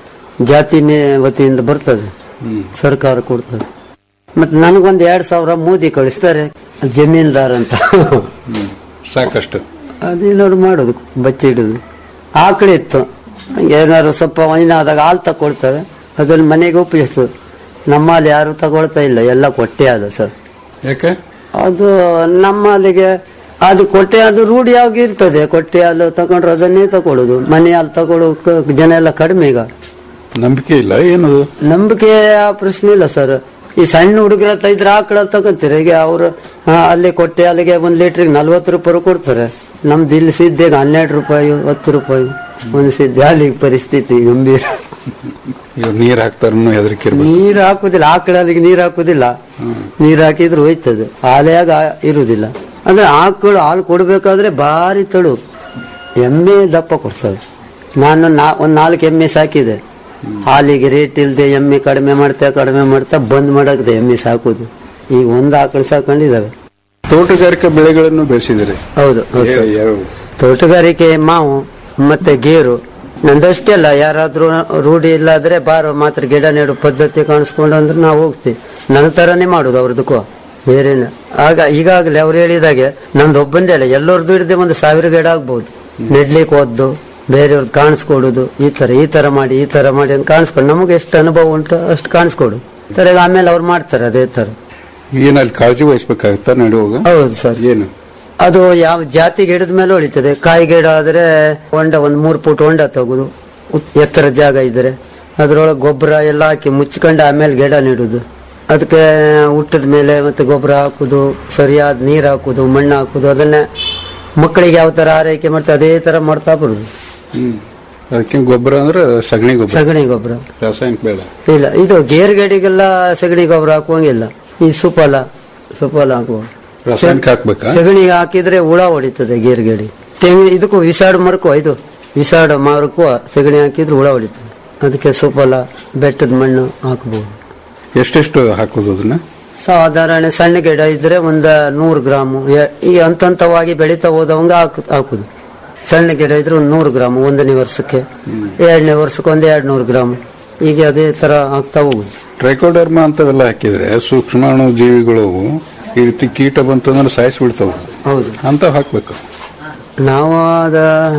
Speaker 7: ಜಾತಿ ಮೇ ವತಿಯಿಂದ ಬರ್ತದೆ
Speaker 6: ಹ್ಮ್
Speaker 7: ಸರ್ಕಾರ ಕೊಡ್ತದೆ ಮತ್ತೆ ನನಗೊಂದು ಎರಡ್ ಸಾವಿರ ಮೋದಿ ಕಳಿಸ್ತಾರೆ ಜಮೀನ್ದಾರ್ ಅಂತ
Speaker 6: ಹ್ಮ್ ಸಾಕಷ್ಟು
Speaker 7: ಅದೇನಾದ್ರು ಮಾಡೋದು ಬಚ್ಚಿ ಇಡುದು ಆಕಳಿತ್ತು ಏನಾದ್ರು ಸ್ವಲ್ಪ ಏನಾದಾಗ ಹಾಲು ತಕೊಳ್ತವೆ ಅದನ್ನ ಮನೆಗೆ ಉಪಯೋಗಿಸ್ತದೆ ನಮ್ಮಲ್ಲಿ ಯಾರು ತಗೊಳ್ತಾ ಇಲ್ಲ ಎಲ್ಲ ಕೊಟ್ಟೆ ಅದ ಸರ್
Speaker 6: ಯಾಕೆ
Speaker 7: ಅದು ನಮ್ಮಲ್ಲಿಗೆ ಅದು ಕೊಟ್ಟೆ ಅದು ರೂಢಿ ಆಗಿ ಇರ್ತದೆ ಕೊಟ್ಟೆ ಹಾಲು ತಗೊಂಡ್ರೆ ಅದನ್ನೇ ತಗೊಳ್ಳೋದು ಮನೆ ಹಾಲು ತಗೊಳ್ಳೋ ಕ- ಜನ ಎಲ್ಲ ಕಡಿಮೆ ಈಗ
Speaker 6: ನಂಬಿಕೆ ಇಲ್ಲ ಏನದು
Speaker 7: ನಂಬಿಕೆ ಆ ಪ್ರಶ್ನೆ ಇಲ್ಲ ಸರ್ ಈ ಸಣ್ಣ ಹುಡುಗರ ಹತ್ರ ಇದ್ರೆ ಆಕಳ ತಗೊಂತೀರ ಈಗ ಅವರು ಅಲ್ಲಿ ಕೊಟ್ಟೆ ಅಲ್ಲಿಗೆ ಒಂದ್ ಲೀಟರ್ಗೆ ನಲ್ವತ್ತು ರೂಪಾಯಿ ಕೊಡ್ತಾರೆ ನಮ್ದು ಇಲ್ಲಿ ಸಿದ್ದೆಗೆ ಹನ್ನೆರಡು ರೂಪಾಯಿ ಹತ್ತು ರೂಪಾಯಿ ಒಂದು ಸಿದ್ದೆ ಅಲ್ಲಿಗೆ ಪರಿಸ್ಥಿತಿ ಗಂಭೀರ
Speaker 6: ಇವ್ರು ನೀರ್ ಹಾಕ್ತಾರನ್ನು ಹೆದರಿಕೆ ಇರ್ಬೇಕು
Speaker 7: ನೀರು ಹಾಕುದಿಲ್ಲ ಆಕಳ ಅಲ್ಲಿಗೆ ನೀರು ಹಾಕುದಿಲ್ಲ ನೀರು ಹಾಕಿದ್ರೆ ಹೋಯ್ತದೆ ಹಾಲೆಯಾಗ ಇರುವುದಿಲ್ಲ ಅಂದ್ರೆ ಆಕಳು ಹಾಲು ಕೊಡ್ಬೇಕಾದ್ರೆ ಭಾರಿ ತಡು ಎಮ್ಮೆ ದಪ್ಪ ಕೊಡ್ತದೆ ನಾನು ನಾ ಒಂದ್ ನಾಲ್ಕು ಎಮ್ಮೆ ಸಾಕಿದೆ ಹಾಲಿಗೆ ರೇಟ್ ಇಲ್ದೆ ಎಮ್ಮೆ ಕಡಿಮೆ ಮಾಡ್ತಾ ಕಡಿಮೆ ಮಾಡ್ತಾ ಬಂದ್ ಮಾಡಕ್ದೆ ಎಮ್ಮೆ ಸಾಕುದು ಈಗ ಒಂದು ಆಕಳು ಸಾಕೊಂಡಿದ್ದಾವೆ
Speaker 6: ತೋಟಗಾರಿಕಾ ಬೆಳೆಗಳನ್ನು ಬೆಳೆಸಿದಿರಿ
Speaker 7: ಹೌದು ಹೌದು ಸರ್. ತೋಟಗಾರಿಕೆ ಮಾವು ಮತ್ತೆ ಗೇರು ನಂದಷ್ಟೇ ಅಲ್ಲ ಯಾರಾದ್ರೂ ರೂಢಿ ಇಲ್ಲಾದ್ರೆ ಬಾರೋ ಮಾತ್ರ ಗಿಡ ನೆಡು ಪದ್ಧತಿ ಕಾಣಿಸ್ಕೊಂಡು ಅಂದ್ರೆ ನಾವು ಹೋಗ್ತೀವಿ ನನ್ನ ತರನೇ ಮಾಡುದು ಅವ್ರದಕ್ಕೂ ಬೇರೆನ ಆಗ ಈಗಾಗಲೇ ಅವ್ರು ಹೇಳಿದಾಗೆ ನಂದು ಒಬ್ಬಂದೇ ಅಲ್ಲ ಎಲ್ಲರದ್ದು ಹಿಡಿದೆ ಒಂದು ಸಾವಿರ ಗಿಡ ಆಗ್ಬಹುದು ನೆಡ್ಲಿಕ್ಕೆ ಓದ್ದು ಬೇರೆಯವ್ರದ್ದು ಕಾಣಿಸ್ಕೊಡುದು ಈ ತರ ಈ ತರ ಮಾಡಿ ಈ ತರ ಮಾಡಿ ಅಂತ ಕಾಣಿಸ್ಕೊಂಡು ನಮಗೆ ಎಷ್ಟು ಅನುಭವ ಉಂಟು ಅಷ್ಟು ಕಾಣಿಸ್ಕೊಡು ತರ ಆಮೇಲೆ ಅವ್ರು ಮಾಡ್ತಾರೆ ಅದೇ ತರ
Speaker 6: ಏನಲ್ಲಿ ಕಾಳಜಿ ವಹಿಸ್ಬೇಕಾಗುತ್ತಾ ನಡುವಾಗ
Speaker 7: ಹೌದು ಸರ್
Speaker 6: ಏನು
Speaker 7: ಅದು ಯಾವ ಜಾತಿ ಗಿಡದ ಮೇಲೆ ಹೊಳಿತದೆ ಕಾಯಿ ಗಿಡ ಆದ್ರೆ ಹೊಂಡ ಒಂದ್ ಮೂರ್ ಫುಟ್ ಹೊಂಡ ತಗುದು ಉತ್- ಎತ್ತರ ಜಾಗ ಇದ್ರೆ ಅದ್ರೊಳಗೆ ಗೊಬ್ಬರ ಎಲ್ಲ ಹಾಕಿ ಮುಚ್ಕೊಂಡು ಆಮೇಲೆ ಗಿಡ ನೆಡುದು ಅದಕ್ಕೆ ಹುಟ್ಟದ ಮೇಲೆ ಮತ್ತೆ ಗೊಬ್ಬರ ಹಾಕುದು ಸರಿಯಾದ ನೀರ್ ಹಾಕುದು ಮಣ್ಣು ಹಾಕುದು ಅದನ್ನೇ ಮಕ್ಕಳಿಗೆ ಯಾವ ತರ ಆರೈಕೆ ಮಾಡ್ತಾರೆ ಅದೇ ತರ ಮಾಡ್ತಾ ಬರುದು
Speaker 6: ಹ್ಮ್ ಅದಕ್ಕೆ ಗೊಬ್ಬರ ಅಂದ್ರೆ ಸಗಣಿ ಗೊಬ್ಬರ
Speaker 7: ಸಗಣಿ ಗೊಬ್ಬರ
Speaker 6: ರಾಸಾಯನಿಕ ಬೇಡ
Speaker 7: ಇಲ್ಲ ಇದು ಗೇರ್ ಗಾಡಿಗೆಲ್ಲ ಸಗಣಿ ಗೊಬ್ಬರ ಹಾಕುವಂಗಿಲ್ಲ ಈ ಸುಫಲ ಸುಫಲ ಹಾಕುವ
Speaker 6: ರಾಸಾಯನಿಕ ಹಾಕ್ಬೇಕಾ
Speaker 7: ಸಗಣಿ ಹಾಕಿದ್ರೆ ಹುಳ ಹೊಡಿತದೆ ಗೇರ್ ಗಾಡಿ ತೆಂಗಿ ಇದಕ್ಕೂ ವಿಸಾಡ್ ಮರಕ್ಕೂ ಇದು ವಿಸಾಡ್ ಮರಕ್ಕೂ ಸಗಣಿ ಹಾಕಿದ್ರೆ ಹುಳ ಹೊಡಿತದೆ ಅದಕ್ಕೆ ಸುಫಲ ಬೆಟ್ಟದ ಮಣ್ಣು ಹಾಕಬಹುದು
Speaker 6: ಎಷ್ಟೆಷ್ಟು ಹಾಕೋದು ಅದನ್ನ
Speaker 7: ಸಾಧಾರಣ ಸಣ್ಣ ಗಿಡ ಇದ್ರೆ ಒಂದ ನೂರು ಗ್ರಾಮು ಎ- ಈ ಹಂತ ಹಂತವಾಗಿ ಬೆಳೀತಾ ಹೋದವಂಗ ಹಾಕು ಹಾಕುದು ಸಣ್ಣ ಗಿಡ ಇದ್ರೆ ಒಂದು ನೂರು ಗ್ರಾಮ್ ಒಂದನೇ ವರ್ಷಕ್ಕೆ ಎರಡನೇ ವರ್ಷಕ್ಕೆ ಒಂದ್ ಎರಡ್ ನೂರು ಗ್ರಾಮ್ ಈಗ ಅದೇ ತರ ಆಗ್ತಾ ಹೋಗುದು
Speaker 6: ಟ್ರೈಕೋಡರ್ಮ ಅಂತವೆಲ್ಲ ಹಾಕಿದ್ರೆ ಸೂಕ್ಷ್ಮಾಣು ಜೀವಿಗಳು ಈ ರೀತಿ ಕೀಟ ಬಂತಂದ್ರೆ ಸಾಯಿಸ್ಬಿಡ್ತಾವ
Speaker 7: ಹೌದು
Speaker 6: ಅಂತ ಹಾಕ್ಬೇಕು
Speaker 7: ನಾವು ಅದ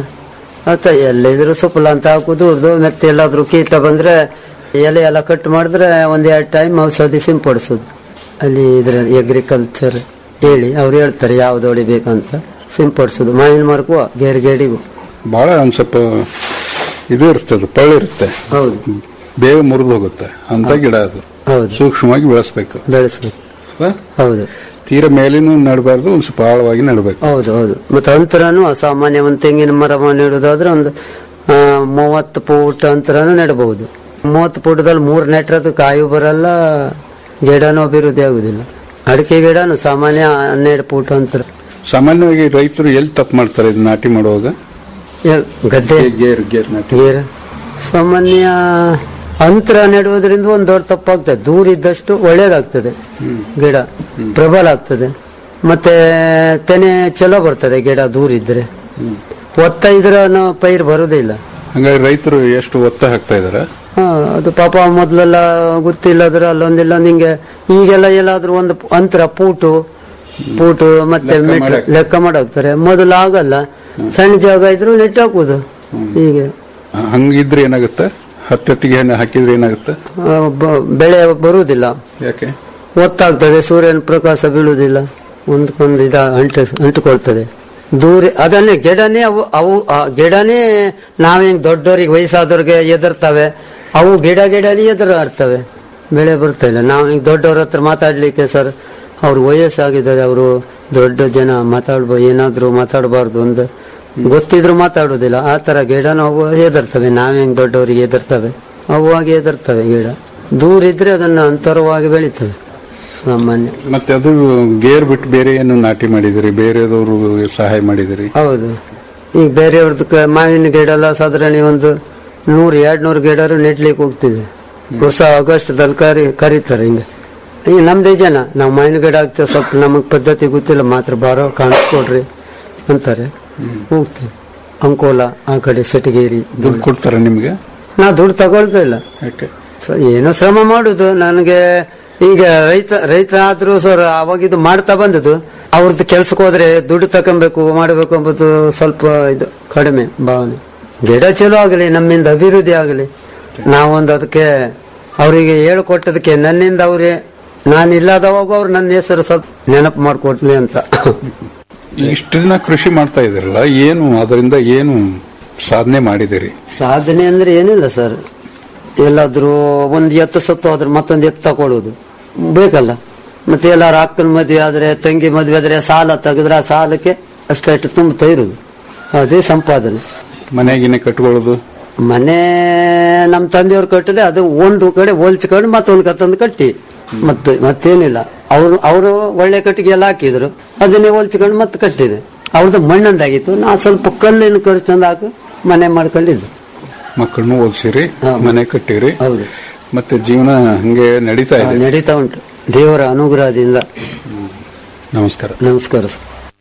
Speaker 7: ಆತ ಎಲ್ಲಿದ್ರು ಸುಪ್ಪಲ ಅಂತ ಹಾಕುದು ಅದು ಮತ್ತೆ ಎಲ್ಲಾದ್ರೂ ಕೀಟ ಬಂದ್ರೆ ಎಲೆ ಎಲ್ಲ ಕಟ್ ಮಾಡಿದ್ರೆ ಒಂದ್ ಎರಡು ಟೈಮ್ ಔಷಧಿ ಸಿಂಪಡಿಸೋದು ಅಲ್ಲಿ ಇದ್ರ ಅಗ್ರಿಕಲ್ಚರ್ ಹೇಳಿ ಅವ್ರು ಹೇಳ್ತಾರೆ ಯಾವ್ದು ಹೊಡಿಬೇಕಂತ ಸಿಂಪಡಿಸೋದು ಮಾವಿನ ಮರಕ್ಕೂ ಗೇರ್ ಗೇಡಿಗೂ
Speaker 6: ಬಹಳ ಒಂದ್ ಸ್ವಲ್ಪ ಇದು ಇರ್ತದೆ ಪಳ್ಳು ಇರುತ್ತೆ
Speaker 7: ಹೌದು
Speaker 6: ಬೇಗ ಮುರಿದು ಹೋಗುತ್ತೆ ಅಂತ ಗಿಡ ಅದು
Speaker 7: ಹೌದು
Speaker 6: ಸೂಕ್ಷ್ಮವಾಗಿ ಬೆಳೆಸ್ಬೇಕು
Speaker 7: ಬೆಳೆಸ್ಬೇಕು
Speaker 6: ಅಲ್ವಾ?
Speaker 7: ಹೌದು
Speaker 6: ತೀರ ಮೇಲಿನೂ ನಡಬಾರ್ದು ಒಂದ್ ಸ್ವಲ್ಪ ಆಳವಾಗಿ ನಡಬೇಕು
Speaker 7: ಹೌದು ಹೌದು ಮತ್ತೆ ಅಂತರನು ಸಾಮಾನ್ಯ ಒಂದು ತೆಂಗಿನ ಮರ ನೆಡುದಾದ್ರೆ ಒಂದು ಆ, ಮೂವತ್ತು ಫೂಟ್ ಅಂತರನು ನೆಡಬಹುದು ಮೂವತ್ತು ಫೂಟದಲ್ಲಿ ಮೂರ್ ನೆಟ್ರದ್ದು ಕಾಯಿ ಬರಲ್ಲ ಗಿಡನೂ ಅಭಿವೃದ್ಧಿ ಆಗುದಿಲ್ಲ ಅಡಿಕೆ ಗಿಡನು ಸಾಮಾನ್ಯ ಹನ್ನೆರಡು ಫೂಟ್ ಅಂತರ
Speaker 6: ಸಾಮಾನ್ಯವಾಗಿ ರೈತರು ಎಲ್ಲಿ ತಪ್ಪು ಮಾಡ್ತಾರೆ ಇದು ನಾಟಿ ಮಾಡುವಾಗ
Speaker 7: ಏ- ಗದ್ದೆ
Speaker 6: ಗೇರ್ ಗೇರ್ ನಾಟಿ
Speaker 7: ಗೇರ್ ಸಾಮಾನ್ಯ ಅಂತರ ನೆಡುವುದರಿಂದ ಒಂದು ದೊಡ್ಡ ತಪ್ಪಾಗ್ತದೆ ದೂರ ಇದ್ದಷ್ಟು ಒಳ್ಳೇದಾಗ್ತದೆ ಗಿಡ ಪ್ರಬಲ ಆಗ್ತದೆ ಮತ್ತೆ ತೆನೆ ಚಲೋ ಬರ್ತದೆ ಗಿಡ ದೂರ ಇದ್ರೆ ಒತ್ತ ಇದ್ರೆ ನಾವು ಪೈರು ಬರುದೇ ಇಲ್ಲ
Speaker 6: ಹಂಗಾಗಿ ರೈತರು ಎಷ್ಟು ಒತ್ತ ಹಾಕ್ತಾ ಇದಾರ
Speaker 7: ಹಾ, ಅದು ಪಾಪ ಮೊದ್ಲೆಲ್ಲ ಗೊತ್ತಿಲ್ಲದ್ರೆ ಅಲ್ಲೊಂದಿಲ್ಲ ನಿಂಗೆ ಈಗೆಲ್ಲ ಎಲ್ಲಾದ್ರೂ ಒಂದು ಅಂತರ ಪೂಟು ಪೂಟು ಮತ್ತೆ
Speaker 6: ಲೆಕ್ಕ
Speaker 7: ಮೆಟ್ಲು
Speaker 6: ಮಾಡಕ್-
Speaker 7: ಲೆಕ್ಕ ಮಾಡಾಕ್ತಾರೆ ಮೊದಲು ಆಗಲ್ಲ ಸಣ್ಣ ಜಾಗ ಇದ್ರು ನೆಟ್ ಹಾಕುದು ಹೀಗೆ
Speaker 6: ಹಂಗಿದ್ರೆ ಏನಾಗುತ್ತೆ ಹತ್ತತ್ತಿಗೆ ಹಣ್ಣು ಹಾಕಿದ್ರೆ ಏನಾಗುತ್ತೆ
Speaker 7: ಆ, ಬ- ಬೆಳೆ ಬರುವುದಿಲ್ಲ
Speaker 6: ಯಾಕೆ
Speaker 7: ಒತ್ತಾಗ್ತದೆ ಸೂರ್ಯನ ಪ್ರಕಾಶ ಬೀಳುವುದಿಲ್ಲ ಒಂದಕ್ಕೊಂದು ಇದ ಅಂಟು ಅಂಟುಕೊಳ್ತದೆ ದೂರ ಅದನ್ನೇ ಗಿಡನೇ ಅವು ಅವು ಆ ಗಿಡನೇ ನಾವೇನ್ ದೊಡ್ಡವರಿಗೆ ವಯಸ್ಸಾದವ್ರಿಗೆ ಎದುರ್ತವೆ ಅವು ಗಿಡ ಗಿಡನೇ ಎದುರಾಡ್ತವೆ ಬೆಳೆ ಬರ್ತಾ ಇಲ್ಲ ನಾವು ಈಗ ದೊಡ್ಡವ್ರ ಹತ್ರ ಮಾತಾಡ್ಲಿಕ್ಕೆ ಸರ್ ಅವ್ರು ವಯಸ್ಸಾಗಿದ್ದಾರೆ ಅವರು ದೊಡ್ಡ ಜನ ಮಾತಾಡ್ಬೋ ಏನಾದ್ರು ಮಾತಾಡಬಾರ್ದು ಅಂತ ಗೊತ್ತಿದ್ರು ಮಾತಾಡುದಿಲ್ಲ ಆ ತರ ಗಿಡನ ಅವು ಎದರ್ತವೆ ನಾವೇನ್ ದೊಡ್ಡವರಿಗೆ ಎದುರ್ತವೆ ಅವು ಆಗಿ ಎದುರ್ತವೆ ಗಿಡ ದೂರ ಇದ್ರೆ ಅದನ್ನ ಅಂತರವಾಗಿ ಬೆಳೀತವೆ ಸಾಮಾನ್ಯ
Speaker 6: ಮತ್ತೆ ಅದು ಗೇರ್ ಬಿಟ್ಟು ಬೇರೆ ಏನು ನಾಟಿ ಮಾಡಿದಿರಿ ಬೇರೆದವರು ಸಹಾಯ ಮಾಡಿದಿರಿ
Speaker 7: ಹೌದು ಈಗ ಬೇರೆಯವ್ರದ್ದು ಕ- ಮಾವಿನ ಗಿಡ ಎಲ್ಲ ಸಾಧಾರಣ ಒಂದು ನೂರು ಎರಡ್ ನೂರು ಗಿಡರು ನೆಡ್ಲಿಕ್ಕೆ ಹೋಗ್ತಿದೆ ಹೊಸ ಆಗಸ್ಟ್ದಲ್ಲಿ ಕರಿ ಕರೀತಾರೆ ಹಿಂಗೆ ಈಗ ನಮ್ದೇ ಜನ ನಾವು ಮಾವಿನ ಗಿಡ ಹಾಕ್ತೇವೆ ಸ್ವಲ್ಪ ನಮಗ್ ಪದ್ಧತಿ ಗೊತ್ತಿಲ್ಲ ಮಾತ್ರ ಬಾರೋ ಕಾಣಿಸ್ಕೊಡ್ರಿ ಅಂತಾರೆ ಹೋಗ್ತೀವಿ ಅಂಕೋಲ ಆ ಕಡೆ ಸೆಟಗೇರಿ
Speaker 6: ದುಡ್ಡು ಕೊಡ್ತಾರ ನಿಮ್ಗೆ
Speaker 7: ನಾ ದುಡ್ಡು ತಗೊಳ್ತಾ ಇಲ್ಲ
Speaker 6: ಯಾಕೆ
Speaker 7: ಸ- ಏನೋ ಶ್ರಮ ಮಾಡುದು ನನಗೆ ಈಗ ರೈತ ರೈತ ಆದ್ರೂ ಸರ್ ಅವಾಗ ಇದು ಮಾಡ್ತಾ ಬಂದದ್ದು ಅವ್ರದ್ದು ಕೆಲ್ಸಕ್ಕೆ ಹೋದ್ರೆ ದುಡ್ಡು ತಕೊಬೇಕು ಮಾಡಬೇಕು ಎಂಬುದು ಸ್ವಲ್ಪ ಇದು ಕಡಿಮೆ ಭಾವನೆ ಗಿಡ ಚಲೋ ಆಗಲಿ ನಮ್ಮಿಂದ ಅಭಿವೃದ್ಧಿ ಆಗಲಿ ನಾವೊಂದು ಅದಕ್ಕೆ ಅವರಿಗೆ ಹೇಳಿಕೊಟ್ಟದಕ್ಕೆ ನನ್ನಿಂದ ಅವ್ರೆ ನಾನು ಇಲ್ಲದವಾಗ ಅವ್ರು ನನ್ನ ಹೆಸರು ಸ್ವಲ್ಪ ನೆನಪು ಮಾಡಿಕೊಟ್ಲಿ ಅಂತ
Speaker 6: ಇಷ್ಟು ದಿನ ಕೃಷಿ ಮಾಡ್ತಾ ಇದ್ರಲ್ಲ ಏನು ಅದರಿಂದ ಏನು ಸಾಧನೆ ಮಾಡಿದಿರಿ
Speaker 7: ಸಾಧನೆ ಅಂದ್ರೆ ಏನಿಲ್ಲ ಸರ್ ಎಲ್ಲಾದ್ರೂ ಒಂದು ಎತ್ತು ಸತ್ತು ಹೋದ್ರೆ ಮತ್ತೊಂದು ಎತ್ತು ತಗೊಳ್ಳೋದು ಬೇಕಲ್ಲ ಮತ್ತೆ ಎಲ್ಲಾರು ಅಕ್ಕನ ಮದ್ವೆ ಆದ್ರೆ ತಂಗಿ ಮದ್ವೆ ಆದ್ರೆ ಸಾಲ ತೆಗೆದ್ರೆ ಆ ಸಾಲಕ್ಕೆ ಅಷ್ಟು ತುಂಬುತ್ತಾ ಇರುದು ಅದೇ ಸಂಪಾದನೆ
Speaker 6: ಮನೆಗಿನೇ ಕಟ್ಕೊಳ್ಳೋದು
Speaker 7: ಮನೆ ನಮ್ ತಂದೆಯವ್ರು ಕಟ್ಟಿದೆ ಅದು ಒಂದು ಕಡೆ ಹೋಲ್ಚ್ಕೊಂಡು ಮತ್ತೊಂದು ಕತ್ತೊಂದು ಕಟ್ಟಿ ಮತ್ತೆ ಮತ್ತೇನಿಲ್ಲ ಅವ್ರು ಅವರು ಒಳ್ಳೆ ಕಟ್ಟಿಗೆ ಎಲ್ಲ ಹಾಕಿದ್ರು ಅದನ್ನೇ ಹೋಲ್ಚ್ಕೊಂಡು ಮತ್ತೆ ಕಟ್ಟಿದೆ ಅವ್ರದ್ದು ಮಣ್ಣಂದಾಗಿತ್ತು ನಾ ಸ್ವಲ್ಪ ಕಲ್ಲಿನ ಖರ್ಚಂದ ಹಾಕಿ ಮನೆ ಮಾಡ್ಕೊಂಡಿದ್ದು
Speaker 6: ಮಕ್ಕಳನ್ನು ಓದಿಸಿರಿ
Speaker 7: ಹಾ.
Speaker 6: ಮನೆ ಕಟ್ಟಿರಿ
Speaker 7: ಹೌದು
Speaker 6: ಮತ್ತೆ ಜೀವನ ಹಂಗೆ ನಡೀತಾ
Speaker 7: ಆ,
Speaker 6: ಇದೆ
Speaker 7: ನಡೀತಾ ಉಂಟು ದೇವರ ಅನುಗ್ರಹದಿಂದ
Speaker 6: ನಮಸ್ಕಾರ
Speaker 7: ನಮಸ್ಕಾರ ಸರ್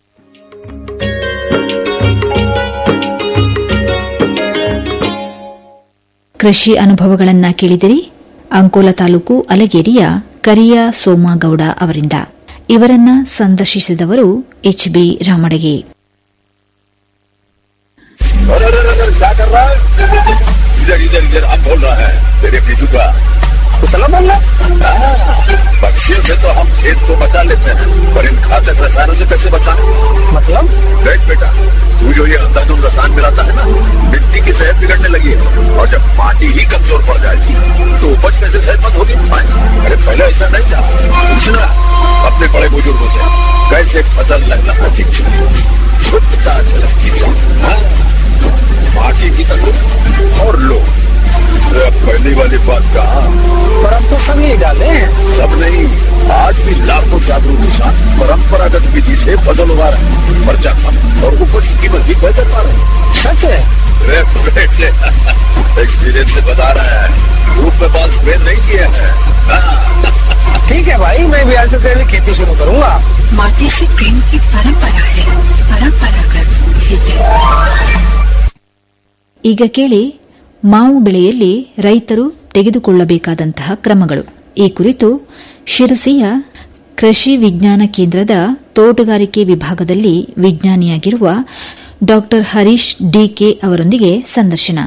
Speaker 3: ಕೃಷಿ ಅನುಭವಗಳನ್ನ ಕೇಳಿದಿರಿ ಅಂಕೋಲ ತಾಲೂಕು ಅಲಗೇರಿಯ ಕರಿಯ ಸೋಮಗೌಡ ಅವರಿಂದ ಇವರನ್ನ ಸಂದರ್ಶಿಸಿದವರು ಎಚ್ ಬಿ ರಾಮಡಗಿ
Speaker 4: अरे अरे अरे क्या कर रहा है इधर इधर इधर हम बोल रहा है तेरे बीजू का कुशला बोल रहा पक्षियों से तो हम खेत को बचा लेते हैं पर इन घातक रसायनों से कैसे बचाएं मतलब देख बेटा तू जो ये अंधाधुंध रसायन मिलाता है ना मिट्टी की सेहत बिगड़ने लगी है और जब माटी ही कमजोर पड़ जाएगी तो उपज कैसे सेहतमंद होगी अरे पहले ऐसा नहीं था पूछना अपने बड़े बुजुर्गों से कैसे फसल लगना अधिक शुद्धता झलकती थी हाँ? माटी की तकलीफ और लो अरे पहली वाली बात कहा पर हम तो सब नहीं डाले सब नहीं आज भी लाखों जागरूक किसान परंपरागत विधि से फसल उगा रहे हैं खर्चा कम और उपज की कीमत भी बेहतर पा रहे हैं सच है अरे बेटे एक्सपीरियंस से बता रहे हैं धूप में बाल स्प्रे नहीं किए हैं हाँ।
Speaker 8: ठीक है भाई मैं भी आज से तेरे लिए खेती शुरू करूंगा
Speaker 5: माटी से प्रेम की परंपरा है परंपरागत खेती
Speaker 3: ಈಗ ಕೇಳಿ ಮಾವು ಬೆಳೆಯಲ್ಲಿ ರೈತರು ತೆಗೆದುಕೊಳ್ಳಬೇಕಾದಂತಹ ಕ್ರಮಗಳು ಈ ಕುರಿತು ಶಿರಸಿಯ ಕೃಷಿ ವಿಜ್ಞಾನ ಕೇಂದ್ರದ ತೋಟಗಾರಿಕೆ ವಿಭಾಗದಲ್ಲಿ ವಿಜ್ಞಾನಿಯಾಗಿರುವ ಡಾ ಹರೀಶ್ ಡಿಕೆ ಅವರೊಂದಿಗೆ ಸಂದರ್ಶನ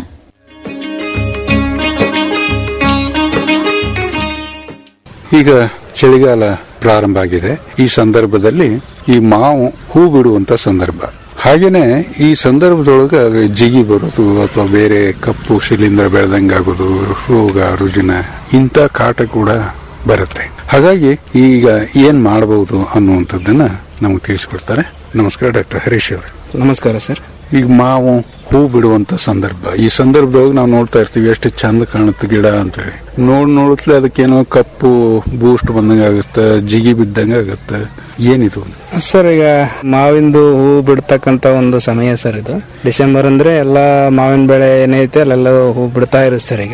Speaker 6: ಈಗ ಚಳಿಗಾಲ ಪ್ರಾರಂಭ ಆಗಿದೆ ಈ ಸಂದರ್ಭದಲ್ಲಿ ಈ ಮಾವು ಹೂ ಬಿಡುವಂತ ಸಂದರ್ಭ ಹಾಗೇನೆ ಈ ಸಂದರ್ಭದೊಳಗೆ ಅದು ಜಿಗಿ ಬರೋದು ಅಥವಾ ಬೇರೆ ಕಪ್ಪು ಶಿಲೀಂಧ್ರ ಬೆಳೆದಂಗಾಗೋದು ರೋಗ ರುಜಿನ ಇಂಥ ಕಾಟ ಕೂಡ ಬರುತ್ತೆ ಹಾಗಾಗಿ ಈಗ ಏನ್ ಮಾಡಬಹುದು ಅನ್ನುವಂಥದ್ದನ್ನ ನಮಗೆ ತಿಳಿಸ್ಕೊಡ್ತಾರೆ ನಮಸ್ಕಾರ ಡಾಕ್ಟರ್ ಹರೀಶ್ ಅವರು
Speaker 8: ನಮಸ್ಕಾರ ಸರ್
Speaker 6: ಈಗ ಮಾವು ಹೂ ಬಿಡುವಂತ ಸಂದರ್ಭ ಈ ಸಂದರ್ಭದೊಳಗೆ ನಾವು ನೋಡ್ತಾ ಇರ್ತೀವಿ ಎಷ್ಟು ಚಂದ ಕಾಣುತ್ತೆ ಗಿಡ ಅಂತೇಳಿ ನೋಡ್ ನೋಡುತ್ತಲೇ ಅದಕ್ಕೇನೋ ಕಪ್ಪು ಬೂಸ್ಟ್ ಬಂದಂಗ ಆಗುತ್ತೆ ಜಿಗಿ ಬಿದ್ದಂಗ ಆಗುತ್ತೆ ಏನಿದು
Speaker 8: ಸರ್ ಈಗ ಮಾವಿಂದು ಹೂ ಬಿಡ್ತಕ್ಕಂತ ಒಂದು ಸಮಯ ಸರ್ ಇದು ಡಿಸೆಂಬರ್ ಅಂದ್ರೆ ಎಲ್ಲಾ ಮಾವಿನ ಬೆಳೆ ಏನೈತೆ ಅಲ್ಲೆಲ್ಲ ಹೂ ಬಿಡ್ತಾ ಇರುತ್ತೆ ಸರ್ ಈಗ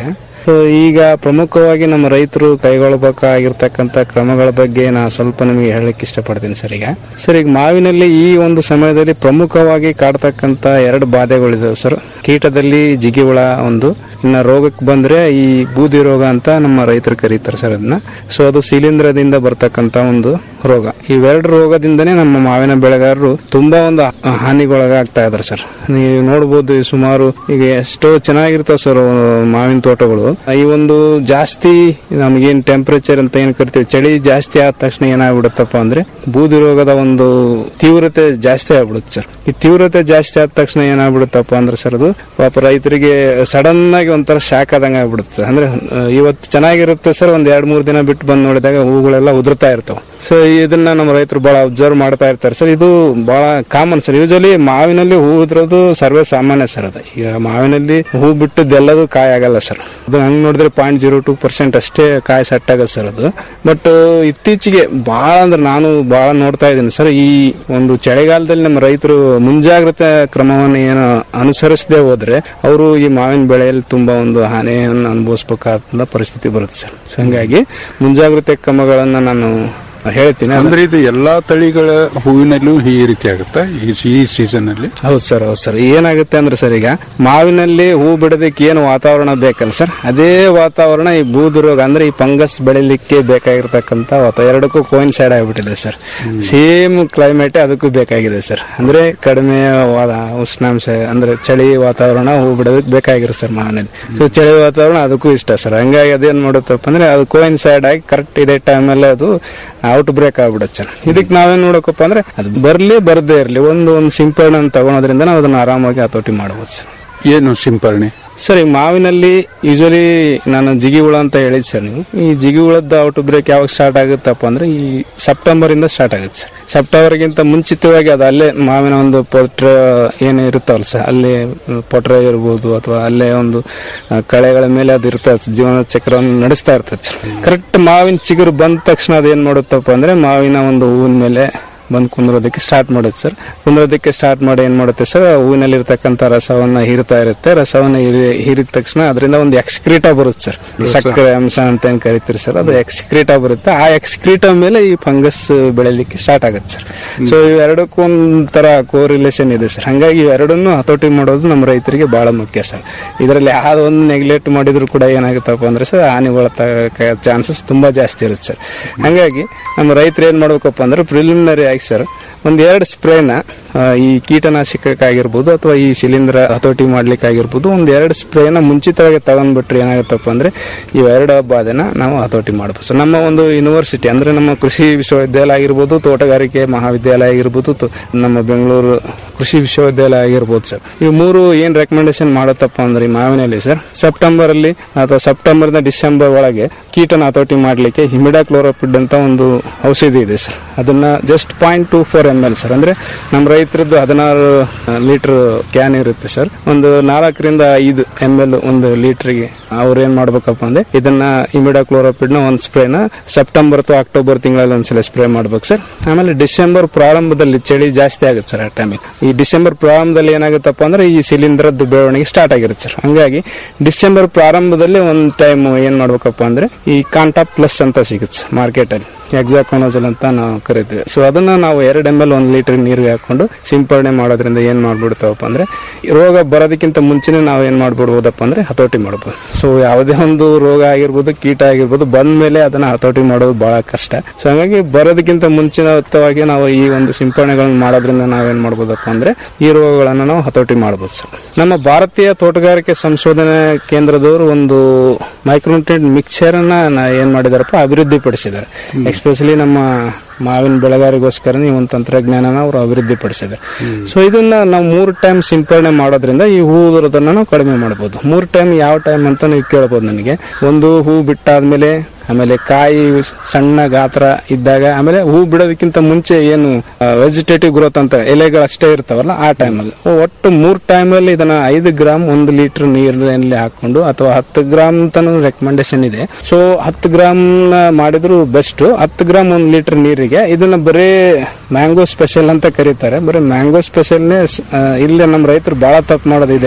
Speaker 8: ಸೊ ಈಗ ಪ್ರಮುಖವಾಗಿ ನಮ್ಮ ರೈತರು ಕೈಗೊಳ್ಳಬೇಕಾಗಿರ್ತಕ್ಕಂಥ ಕ್ರಮಗಳ ಬಗ್ಗೆ ನಾ ಸ್ವಲ್ಪ ನಿಮಗೆ ಹೇಳಲಿಕ್ಕೆ ಇಷ್ಟಪಡ್ತೀನಿ ಸರ್ ಈಗ ಸರ್ ಈಗ ಮಾವಿನಲ್ಲಿ ಈ ಒಂದು ಸಮಯದಲ್ಲಿ ಪ್ರಮುಖವಾಗಿ ಕಾಡ್ತಕ್ಕಂಥ ಎರಡು ಬಾಧೆಗಳಿದಾವೆ ಸರ್ ಕೀಟದಲ್ಲಿ ಜಿಗಿ ಹುಳ ಒಂದು ಇನ್ನು ರೋಗಕ್ಕೆ ಬಂದ್ರೆ ಈ ಬೂದಿ ರೋಗ ಅಂತ ನಮ್ಮ ರೈತರು ಕರೀತಾರೆ ಸರ್ ಅದನ್ನ ಸೊ ಅದು ಶಿಲೀಂಧ್ರದಿಂದ ಬರ್ತಕ್ಕಂತ ಒಂದು ರೋಗ ಇವೆರಡು ರೋಗದಿಂದನೇ ನಮ್ಮ ಮಾವಿನ ಬೆಳೆಗಾರರು ತುಂಬಾ ಒಂದು ಹಾನಿಗೊಳಗಾಗ್ತಾ ಇದಾರೆ ಸರ್ ನೀವು ನೋಡ್ಬೋದು ಈ ಸುಮಾರು ಈಗ ಎಷ್ಟೋ ಚೆನ್ನಾಗಿರ್ತಾವ ಸರ್ ಮಾವಿನ ತೋಟಗಳು ಈ ಒಂದು ಜಾಸ್ತಿ ನಮಗೇನ್ ಟೆಂಪರೇಚರ್ ಅಂತ ಏನ್ ಕರಿತೀವಿ ಚಳಿ ಜಾಸ್ತಿ ಆದ ತಕ್ಷಣ ಏನಾಗ್ಬಿಡುತ್ತಪ್ಪ ಅಂದ್ರೆ ಬೂದಿ ರೋಗದ ಒಂದು ತೀವ್ರತೆ ಜಾಸ್ತಿ ಆಗ್ಬಿಡುತ್ತೆ ಸರ್ ಈ ತೀವ್ರತೆ ಜಾಸ್ತಿ ಆದ ತಕ್ಷಣ ಏನಾಗ್ಬಿಡುತ್ತಪ್ಪ ಅಂದ್ರೆ ಸರ್ ಅದು ಪಾಪ ರೈತರಿಗೆ ಸಡನ್ ಆಗಿ ಒಂಥರ ಶಾಕ್ ಆದಂಗ ಆಗ್ಬಿಡುತ್ತೆ ಅಂದ್ರೆ ಆ, ಇವತ್ತು ಚೆನ್ನಾಗಿರುತ್ತೆ ಸರ್ ಒಂದ್ ಎರಡ್ ಮೂರ್ ದಿನ ಬಿಟ್ಟು ಬಂದು ನೋಡಿದಾಗ ಹೂಗಳೆಲ್ಲ ಉದುರ್ತಾ ಇರ್ತಾವ ಸೊ ಇದನ್ನ ನಮ್ಮ ರೈತರು ಬಹಳ ಅಬ್ಸರ್ವ್ ಮಾಡ್ತಾ ಇರ್ತಾರೆ ಸರ್ ಇದು ಬಹಳ ಕಾಮನ್ ಸರ್ ಯೂಶಲಿ ಮಾವಿನಲ್ಲಿ ಹೂ ಉದ್ರೋದು ಸರ್ವೇ ಸಾಮಾನ್ಯ ಸರ್ ಅದು ಈಗ ಮಾವಿನಲ್ಲಿ ಹೂ ಬಿಟ್ಟದ್ದೆಲ್ಲದು ಕಾಯಿ ಆಗಲ್ಲ ಸರ್ ಅದು ಹಂಗ್ ನೋಡಿದ್ರೆ ಪಾಯಿಂಟ್ ಜೀರೋ ಟೂ ಪರ್ಸೆಂಟ್ ಅಷ್ಟೇ ಕಾಯಿ ಸೆಟ್ ಆಗತ್ತೆ ಸರ್ ಅದು ಬಟ್ ಇತ್ತೀಚೆಗೆ ಬಹಳ ಅಂದ್ರೆ ನಾನು ಬಹಳ ನೋಡ್ತಾ ಇದ್ದೀನಿ ಸರ್ ಈ ಒಂದು ಚಳಿಗಾಲದಲ್ಲಿ ನಮ್ಮ ರೈತರು ಮುಂಜಾಗ್ರತೆ ಕ್ರಮವನ್ನು ಏನು ಅನುಸರಿಸದೆ ಹೋದ್ರೆ ಅವರು ಈ ಮಾವಿನ ಬೆಳೆಯಲ್ಲಿ ತುಂಬಾ ಒಂದು ಹಾನಿಯನ್ನು ಅನುಭವಿಸಬೇಕಾದ ಪರಿಸ್ಥಿತಿ ಬರುತ್ತೆ ಸರ್ ಸೊ ಹಂಗಾಗಿ ಮುಂಜಾಗ್ರತೆ ಕ್ರಮಗಳನ್ನ ನಾನು ಹೇಳ್ತೀನಿ
Speaker 6: ಅಂದ್ರೆ ಇದು ಎಲ್ಲಾ ತಳಿಗಳ ಹೂವಿನಲ್ಲೂ ಈ ರೀತಿ ಆಗುತ್ತಾ ಈ ಈ ಸೀಸನ್ ಅಲ್ಲಿ
Speaker 8: ಹೌದು ಸರ್ ಹೌದು ಸರ್ ಏನಾಗುತ್ತೆ ಅಂದ್ರೆ ಸರ್ ಈಗ ಮಾವಿನಲ್ಲಿ ಹೂ ಬಿಡೋದಕ್ಕೆ ಏನು ವಾತಾವರಣ ಬೇಕಲ್ಲ ಸರ್ ಅದೇ ವಾತಾವರಣ ಈ ಬೂದು ರೋಗ ಅಂದ್ರೆ ಈ ಫಂಗಸ್ ಬೆಳಿಲಿಕ್ಕೆ ಬೇಕಾಗಿರ್ತಕ್ಕಂಥ ವಾತಾವರಣ ಎರಡಕ್ಕೂ ಕೋಯಿನ್ಸೈಡ್ ಆಗಿಬಿಟ್ಟಿದೆ ಸರ್ ಸೇಮ್ ಕ್ಲೈಮೇಟ್ ಅದಕ್ಕೂ ಬೇಕಾಗಿದೆ ಸರ್ ಅಂದ್ರೆ ಕಡಿಮೆ ವಾ- ಉಷ್ಣಾಂಶ ಅಂದ್ರೆ ಚಳಿ ವಾತಾವರಣ ಹೂ ಬಿಡೋದಕ್ಕೆ ಬೇಕಾಗಿರುತ್ತೆ ಸರ್ ಮಾವಿನಲ್ಲಿ ಸೊ ಚಳಿ ವಾತಾವರಣ ಅದಕ್ಕೂ ಇಷ್ಟ ಸರ್ ಹಂಗಾಗಿ ಅದೇನ್ ಮಾಡುತ್ತಪ್ಪ ಅಂದ್ರೆ ಅದು ಕೋಯಿನ್ಸೈಡ್ ಆಗಿ ಕರೆಕ್ಟ್ ಇದೇ ಟೈಮಲ್ಲಿ ಅದು ಔಟ್ ಬ್ರೇಕ್ ಆಗ್ಬಿಡುತ್ತೆ ಸರ್ ಇದಕ್ಕೆ ನಾವೇನ್ ನೋಡಕಪ್ಪ ಅಂದ್ರೆ ಅದು ಬರ್ಲಿ ಬರ್ದೇ ಇರ್ಲಿ ಒಂದು ಒಂದು ಸಿಂಪಡಣೆ ತಗೊಳೋದ್ರಿಂದ ನಾವು ಅದನ್ನ ಆರಾಮಾಗಿ ಹತೋಟಿ ಮಾಡಬಹುದು ಸರ್
Speaker 6: ಏನು ಸಿಂಪರಣೆ
Speaker 8: ಸರ್ ಈ ಮಾವಿನಲ್ಲಿ ಯೂಶಲಿ ನಾನು ಜಿಗಿ ಹುಳ ಅಂತ ಹೇಳಿದ್ ಸರ್ ನೀವು ಈ ಜಿಗಿ ಹುಳದ ಔಟ್ ಬ್ರೇಕ್ ಯಾವಾಗ ಸ್ಟಾರ್ಟ್ ಆಗುತ್ತಪ್ಪ ಅಂದ್ರೆ ಈ ಸೆಪ್ಟೆಂಬರ್ ಇಂದ ಸ್ಟಾರ್ಟ್ ಆಗುತ್ತೆ ಸರ್ ಸೆಪ್ಟೆಂಬರ್ಗಿಂತ ಮುಂಚಿತವಾಗಿ ಅದು ಅಲ್ಲೇ ಮಾವಿನ ಒಂದು ಪೊಟ್ರ ಏನು ಇರುತ್ತವಲ್ಲ ಸರ್ ಅಲ್ಲೇ ಪೊಟ್ರ ಇರ್ಬೋದು ಅಥವಾ ಅಲ್ಲೇ ಒಂದು ಆ, ಕಳೆಗಳ ಮೇಲೆ ಅದು ಇರ್ತದೆ ಜೀವನ ಚಕ್ರವನ್ನು ನಡೆಸ್ತಾ ಇರ್ತದೆ ಸರ್ ಕರೆಕ್ಟ್ ಮಾವಿನ ಚಿಗುರು ಬಂದ ತಕ್ಷಣ ಅದೇನ್ ಮಾಡುತ್ತಪ್ಪ ಅಂದ್ರೆ ಮಾವಿನ ಒಂದು ಹೂವಿನ ಮೇಲೆ ಬಂದು ಕುಂದ್ರೋದಕ್ಕೆ ಸ್ಟಾರ್ಟ್ ಮಾಡುತ್ತೆ ಸರ್ ಕುಂದ್ರೋದಕ್ಕೆ ಸ್ಟಾರ್ಟ್ ಮಾಡಿ ಏನ್ ಮಾಡುತ್ತೆ ಸರ್ ಹೂವಿನಲ್ಲಿ ಇರ್ತಕ್ಕಂಥ ರಸವನ್ನ ಹೀರ್ತಾ ಇರುತ್ತೆ ರಸವನ್ನ ಹೀರಿ- ಹೀರಿದ ತಕ್ಷಣ ಅದರಿಂದ ಒಂದು ಎಕ್ಸ್ಕ್ರೀಟ ಬರುತ್ತೆ ಸರ್ ಸಕ್ಕರೆ ಅಂಶ ಅಂತ ಏನ್ ಕರಿತೀರಿ ಸರ್ ಅದು ಎಕ್ಸ್ಕ್ರೀಟ ಬರುತ್ತೆ ಆ ಎಕ್ಸ್ಕ್ರೀಟ ಮೇಲೆ ಈ ಫಂಗಸ್ ಬೆಳಿಲಿಕ್ಕೆ ಸ್ಟಾರ್ಟ್ ಆಗುತ್ತೆ ಸರ್ ಸೊ ಇವೆರಡಕ್ಕೂ ಒಂಥರ ಕೋರಿಲೇಷನ್ ಇದೆ ಸರ್ ಹಂಗಾಗಿ ಇವೆರಡನ್ನು ಹತೋಟಿ ಮಾಡೋದು ನಮ್ಮ ರೈತರಿಗೆ ಬಹಳ ಮುಖ್ಯ ಸರ್ ಇದರಲ್ಲಿ ಯಾವ್ದು ಒಂದು ನೆಗ್ಲೆಕ್ಟ್ ಮಾಡಿದ್ರು ಕೂಡ ಏನಾಗುತ್ತಪ್ಪ ಅಂದ್ರೆ ಸರ್ ಹಾನಿ ಒಳತಕ್ಕ ಚಾನ್ಸಸ್ ತುಂಬಾ ಜಾಸ್ತಿ ಇರುತ್ತೆ ಸರ್ ಹಂಗಾಗಿ ನಮ್ಮ ರೈತರು ಏನ್ ಮಾಡ್ಬೇಕಪ್ಪ ಅಂದ್ರೆ ಪ್ರಿಲಿಮಿನರಿ ಆಗಿ ಸರ್ ಒಂದ್ ಎರಡು ಸ್ಪ್ರೇನ ಈ ಕೀಟನಾಶಕಕ್ಕಾಗಿರ್ಬೋದು ಅಥವಾ ಈ ಶಿಲೀಂಧ್ರ ಹತೋಟಿ ಮಾಡ್ಲಿಕ್ಕಾಗಿರ್ಬೋದು ಒಂದ್ ಎರಡು ಸ್ಪ್ರೇನ ಮುಂಚಿತವಾಗಿ ತಗೊಂಡ್ಬಿಟ್ರೆ ಏನಾಗುತ್ತಪ್ಪ ಅಂದ್ರೆ ಇವೆರಡು ಬಾಧೆನ ನಾವು ಹತೋಟಿ ಮಾಡಬಹುದು ಸರ್ ನಮ್ಮ ಒಂದು ಯೂನಿವರ್ಸಿಟಿ ಅಂದ್ರೆ ನಮ್ಮ ಕೃಷಿ ವಿಶ್ವವಿದ್ಯಾಲಯ ಆಗಿರ್ಬೋದು ತೋಟಗಾರಿಕೆ ಮಹಾವಿದ್ಯಾಲಯ ಆಗಿರ್ಬೋದು ತು- ನಮ್ಮ ಬೆಂಗಳೂರು ಕೃಷಿ ವಿಶ್ವವಿದ್ಯಾಲಯ ಆಗಿರ್ಬೋದು ಸರ್ ಈ ಮೂರು ಏನ್ ರೆಕಮೆಂಡೇಶನ್ ಮಾಡುತ್ತಪ್ಪ ಅಂದ್ರೆ ಈ ಮಾವಿನಲ್ಲಿ ಸರ್ ಸೆಪ್ಟೆಂಬರ್ ಅಲ್ಲಿ ಅಥವಾ ಸೆಪ್ಟೆಂಬರ್ ಡಿಸೆಂಬರ್ ಒಳಗೆ ಕೀಟನ ಹತೋಟಿ ಮಾಡ್ಲಿಕ್ಕೆ ಹಿಮಿಡಾ ಕ್ಲೋರೋಪಿಡ್ ಅಂತ ಒಂದು ಔಷಧಿ ಇದೆ ಸರ್ ಅದನ್ನ just point two four M L sir ಅಂದ್ರೆ ನಮ್ಮ ರೈತರದ್ದು ಹದಿನಾರು ಲೀಟರ್ ಕ್ಯಾನ್ ಇರುತ್ತೆ ಸರ್ ಒಂದು ನಾಲ್ಕರಿಂದ ಐದು ಎಮ್ ಎಲ್ ಒಂದು ಲೀಟರ್ಗೆ ಅವ್ರು ಏನ್ ಮಾಡ್ಬೇಕಪ್ಪ ಅಂದ್ರೆ ಇದನ್ನ ಇಮಿಡಾ ಕ್ಲೋರೋಪಿಡ್ ನ ಒಂದು ಸ್ಪ್ರೇನ ಸೆಪ್ಟೆಂಬರ್ ಅಥವಾ ಅಕ್ಟೋಬರ್ ತಿಂಗಳಲ್ಲಿ ಒಂದ್ಸಲ ಸ್ಪ್ರೇ ಮಾಡ್ಬೇಕು ಸರ್ ಆಮೇಲೆ ಡಿಸೆಂಬರ್ ಪ್ರಾರಂಭದಲ್ಲಿ ಚಳಿ ಜಾಸ್ತಿ ಆಗುತ್ತೆ ಸರ್ ಆ ಟೈಮಿಗೆ ಈ ಡಿಸೆಂಬರ್ ಪ್ರಾರಂಭದಲ್ಲಿ ಏನಾಗುತ್ತಪ್ಪ ಅಂದ್ರೆ ಈ ಶಿಲೀಂಧ್ರದ್ದು ಬೆಳವಣಿಗೆ ಸ್ಟಾರ್ಟ್ ಆಗಿರುತ್ತೆ ಸರ್ ಹಂಗಾಗಿ ಡಿಸೆಂಬರ್ ಪ್ರಾರಂಭದಲ್ಲಿ ಒಂದ್ ಟೈಮ್ ಏನ್ ಮಾಡ್ಬೇಕಪ್ಪ ಅಂದ್ರೆ ಈ ಕಾಂಟಾ ಪ್ಲಸ್ ಅಂತ ಸಿಗುತ್ತೆ ಮಾರ್ಕೆಟ್ ಅಲ್ಲಿ ಎಕ್ಸಾಕೋನೋಜಲ್ ಅಂತ ನಾವು ಕರಿತೀವಿ ಸೊ ಅದನ್ನ ನಾವು ಎರಡು ಎಮ್ ಎಲ್ ಒಂದ್ ಲೀಟರ್ ನೀರಿಗೆ ಹಾಕೊಂಡು ಸಿಂಪಡಣೆ ಮಾಡೋದ್ರಿಂದ ಏನ್ ಮಾಡ್ಬಿಡ್ತಾವಪ್ಪ ಅಂದ್ರೆ ಈ ರೋಗ ಬರೋದಕ್ಕಿಂತ ಮುಂಚೆನೆ ನಾವು ಏನ್ ಮಾಡ್ಬಿಡ್ಬೋದಪ್ಪ ಅಂದ್ರೆ ಹತೋಟಿ ಮಾಡ್ಬೋದು ಸೊ ಯಾವುದೇ ಒಂದು ರೋಗ ಆಗಿರ್ಬೋದು ಕೀಟ ಆಗಿರ್ಬೋದು ಬಂದ ಮೇಲೆ ಅದನ್ನ ಹತೋಟಿ ಮಾಡೋದು ಬಹಳ ಕಷ್ಟ ಸೊ ಹಂಗಾಗಿ ಬರೋದಕ್ಕಿಂತ ಮುಂಚಿತವಾಗಿ ನಾವು ಈ ಒಂದು ಸಿಂಪಡಣೆಗಳನ್ನ ಮಾಡೋದ್ರಿಂದ ನಾವೇನ್ ಮಾಡ್ಬೋದಪ್ಪ ಅಂದ್ರೆ ಈ ರೋಗಗಳನ್ನ ನಾವು ಹತೋಟಿ ಮಾಡ್ಬೋದು ಸರ್ ನಮ್ಮ ಭಾರತೀಯ ತೋಟಗಾರಿಕೆ ಸಂಶೋಧನೆ ಕೇಂದ್ರದವರು ಒಂದು ಮೈಕ್ರೋನ್ಯೂಟ್ರಿಯೆಂಟ್ ಮಿಕ್ಸರ್ ಅನ್ನ ನ- ಏನ್ ಮಾಡಿದಾರಪ್ಪ ಅಭಿವೃದ್ಧಿ ಪಡಿಸಿದ್ದಾರೆ ಎಸ್ಪೆಷಲಿ ನಮ್ಮ ಮಾವಿನ ಬೆಳೆಗಾರಿಗೋಸ್ಕರ ಈ ಒಂದು ತಂತ್ರಜ್ಞಾನನ ಅವರು ಅಭಿವೃದ್ಧಿ ಪಡಿಸಿದ್ದಾರೆ ಸೊ ಇದನ್ನ ನಾವು ಮೂರು ಟೈಮ್ ಸಿಂಪಡಣೆ ಮಾಡೋದ್ರಿಂದ ಈ ಹೂ ಉದುರೋದನ್ನ ನಾವು ಕಡಿಮೆ ಮಾಡಬಹುದು ಮೂರು ಟೈಮ್ ಯಾವ ಟೈಮ್ ಅಂತ ನೀವು ಕೇಳ್ಬೋದು ನನಗೆ ಒಂದು ಹೂ ಬಿಟ್ಟಾದ್ಮೇಲೆ ಆಮೇಲೆ ಕಾಯಿ ಸಣ್ಣ ಗಾತ್ರ ಇದ್ದಾಗ ಆಮೇಲೆ ಹೂ ಬಿಡೋದಕ್ಕಿಂತ ಮುಂಚೆ ಏನು ವೆಜಿಟೇಟಿವ್ ಗ್ರೋತ್ ಅಂತ ಎಲೆಗಳು ಅಷ್ಟೇ ಇರ್ತಾವಲ್ಲ ಆ ಟೈಮಲ್ಲಿ ಒಟ್ಟು ಮೂರ್ ಟೈಮಲ್ಲಿ ಇದನ್ನ ಐದು ಗ್ರಾಮ್ ಒಂದು ಲೀಟರ್ ನೀರಿನಲ್ಲಿ ಹಾಕೊಂಡು ಅಥವಾ ಹತ್ತು ಗ್ರಾಮ್ ತನೂ ರೆಕಮೆಂಡೇಶನ್ ಇದೆ ಸೊ ಹತ್ತು ಗ್ರಾಮ್ ಮಾಡಿದ್ರು ಬೆಸ್ಟ್ ಹತ್ತು ಗ್ರಾಮ್ ಒಂದು ಲೀಟರ್ ನೀರಿಗೆ ಇದನ್ನ ಬರೀ ಮ್ಯಾಂಗೋ ಸ್ಪೆಷಲ್ ಅಂತ ಕರೀತಾರೆ ಬರೀ ಮ್ಯಾಂಗೋ ಸ್ಪೆಷಲ್ನೇ ಇಲ್ಲೇ ನಮ್ಮ ರೈತರು ಬಹಳ ತಪ್ಪು ಮಾಡೋದಿದೆ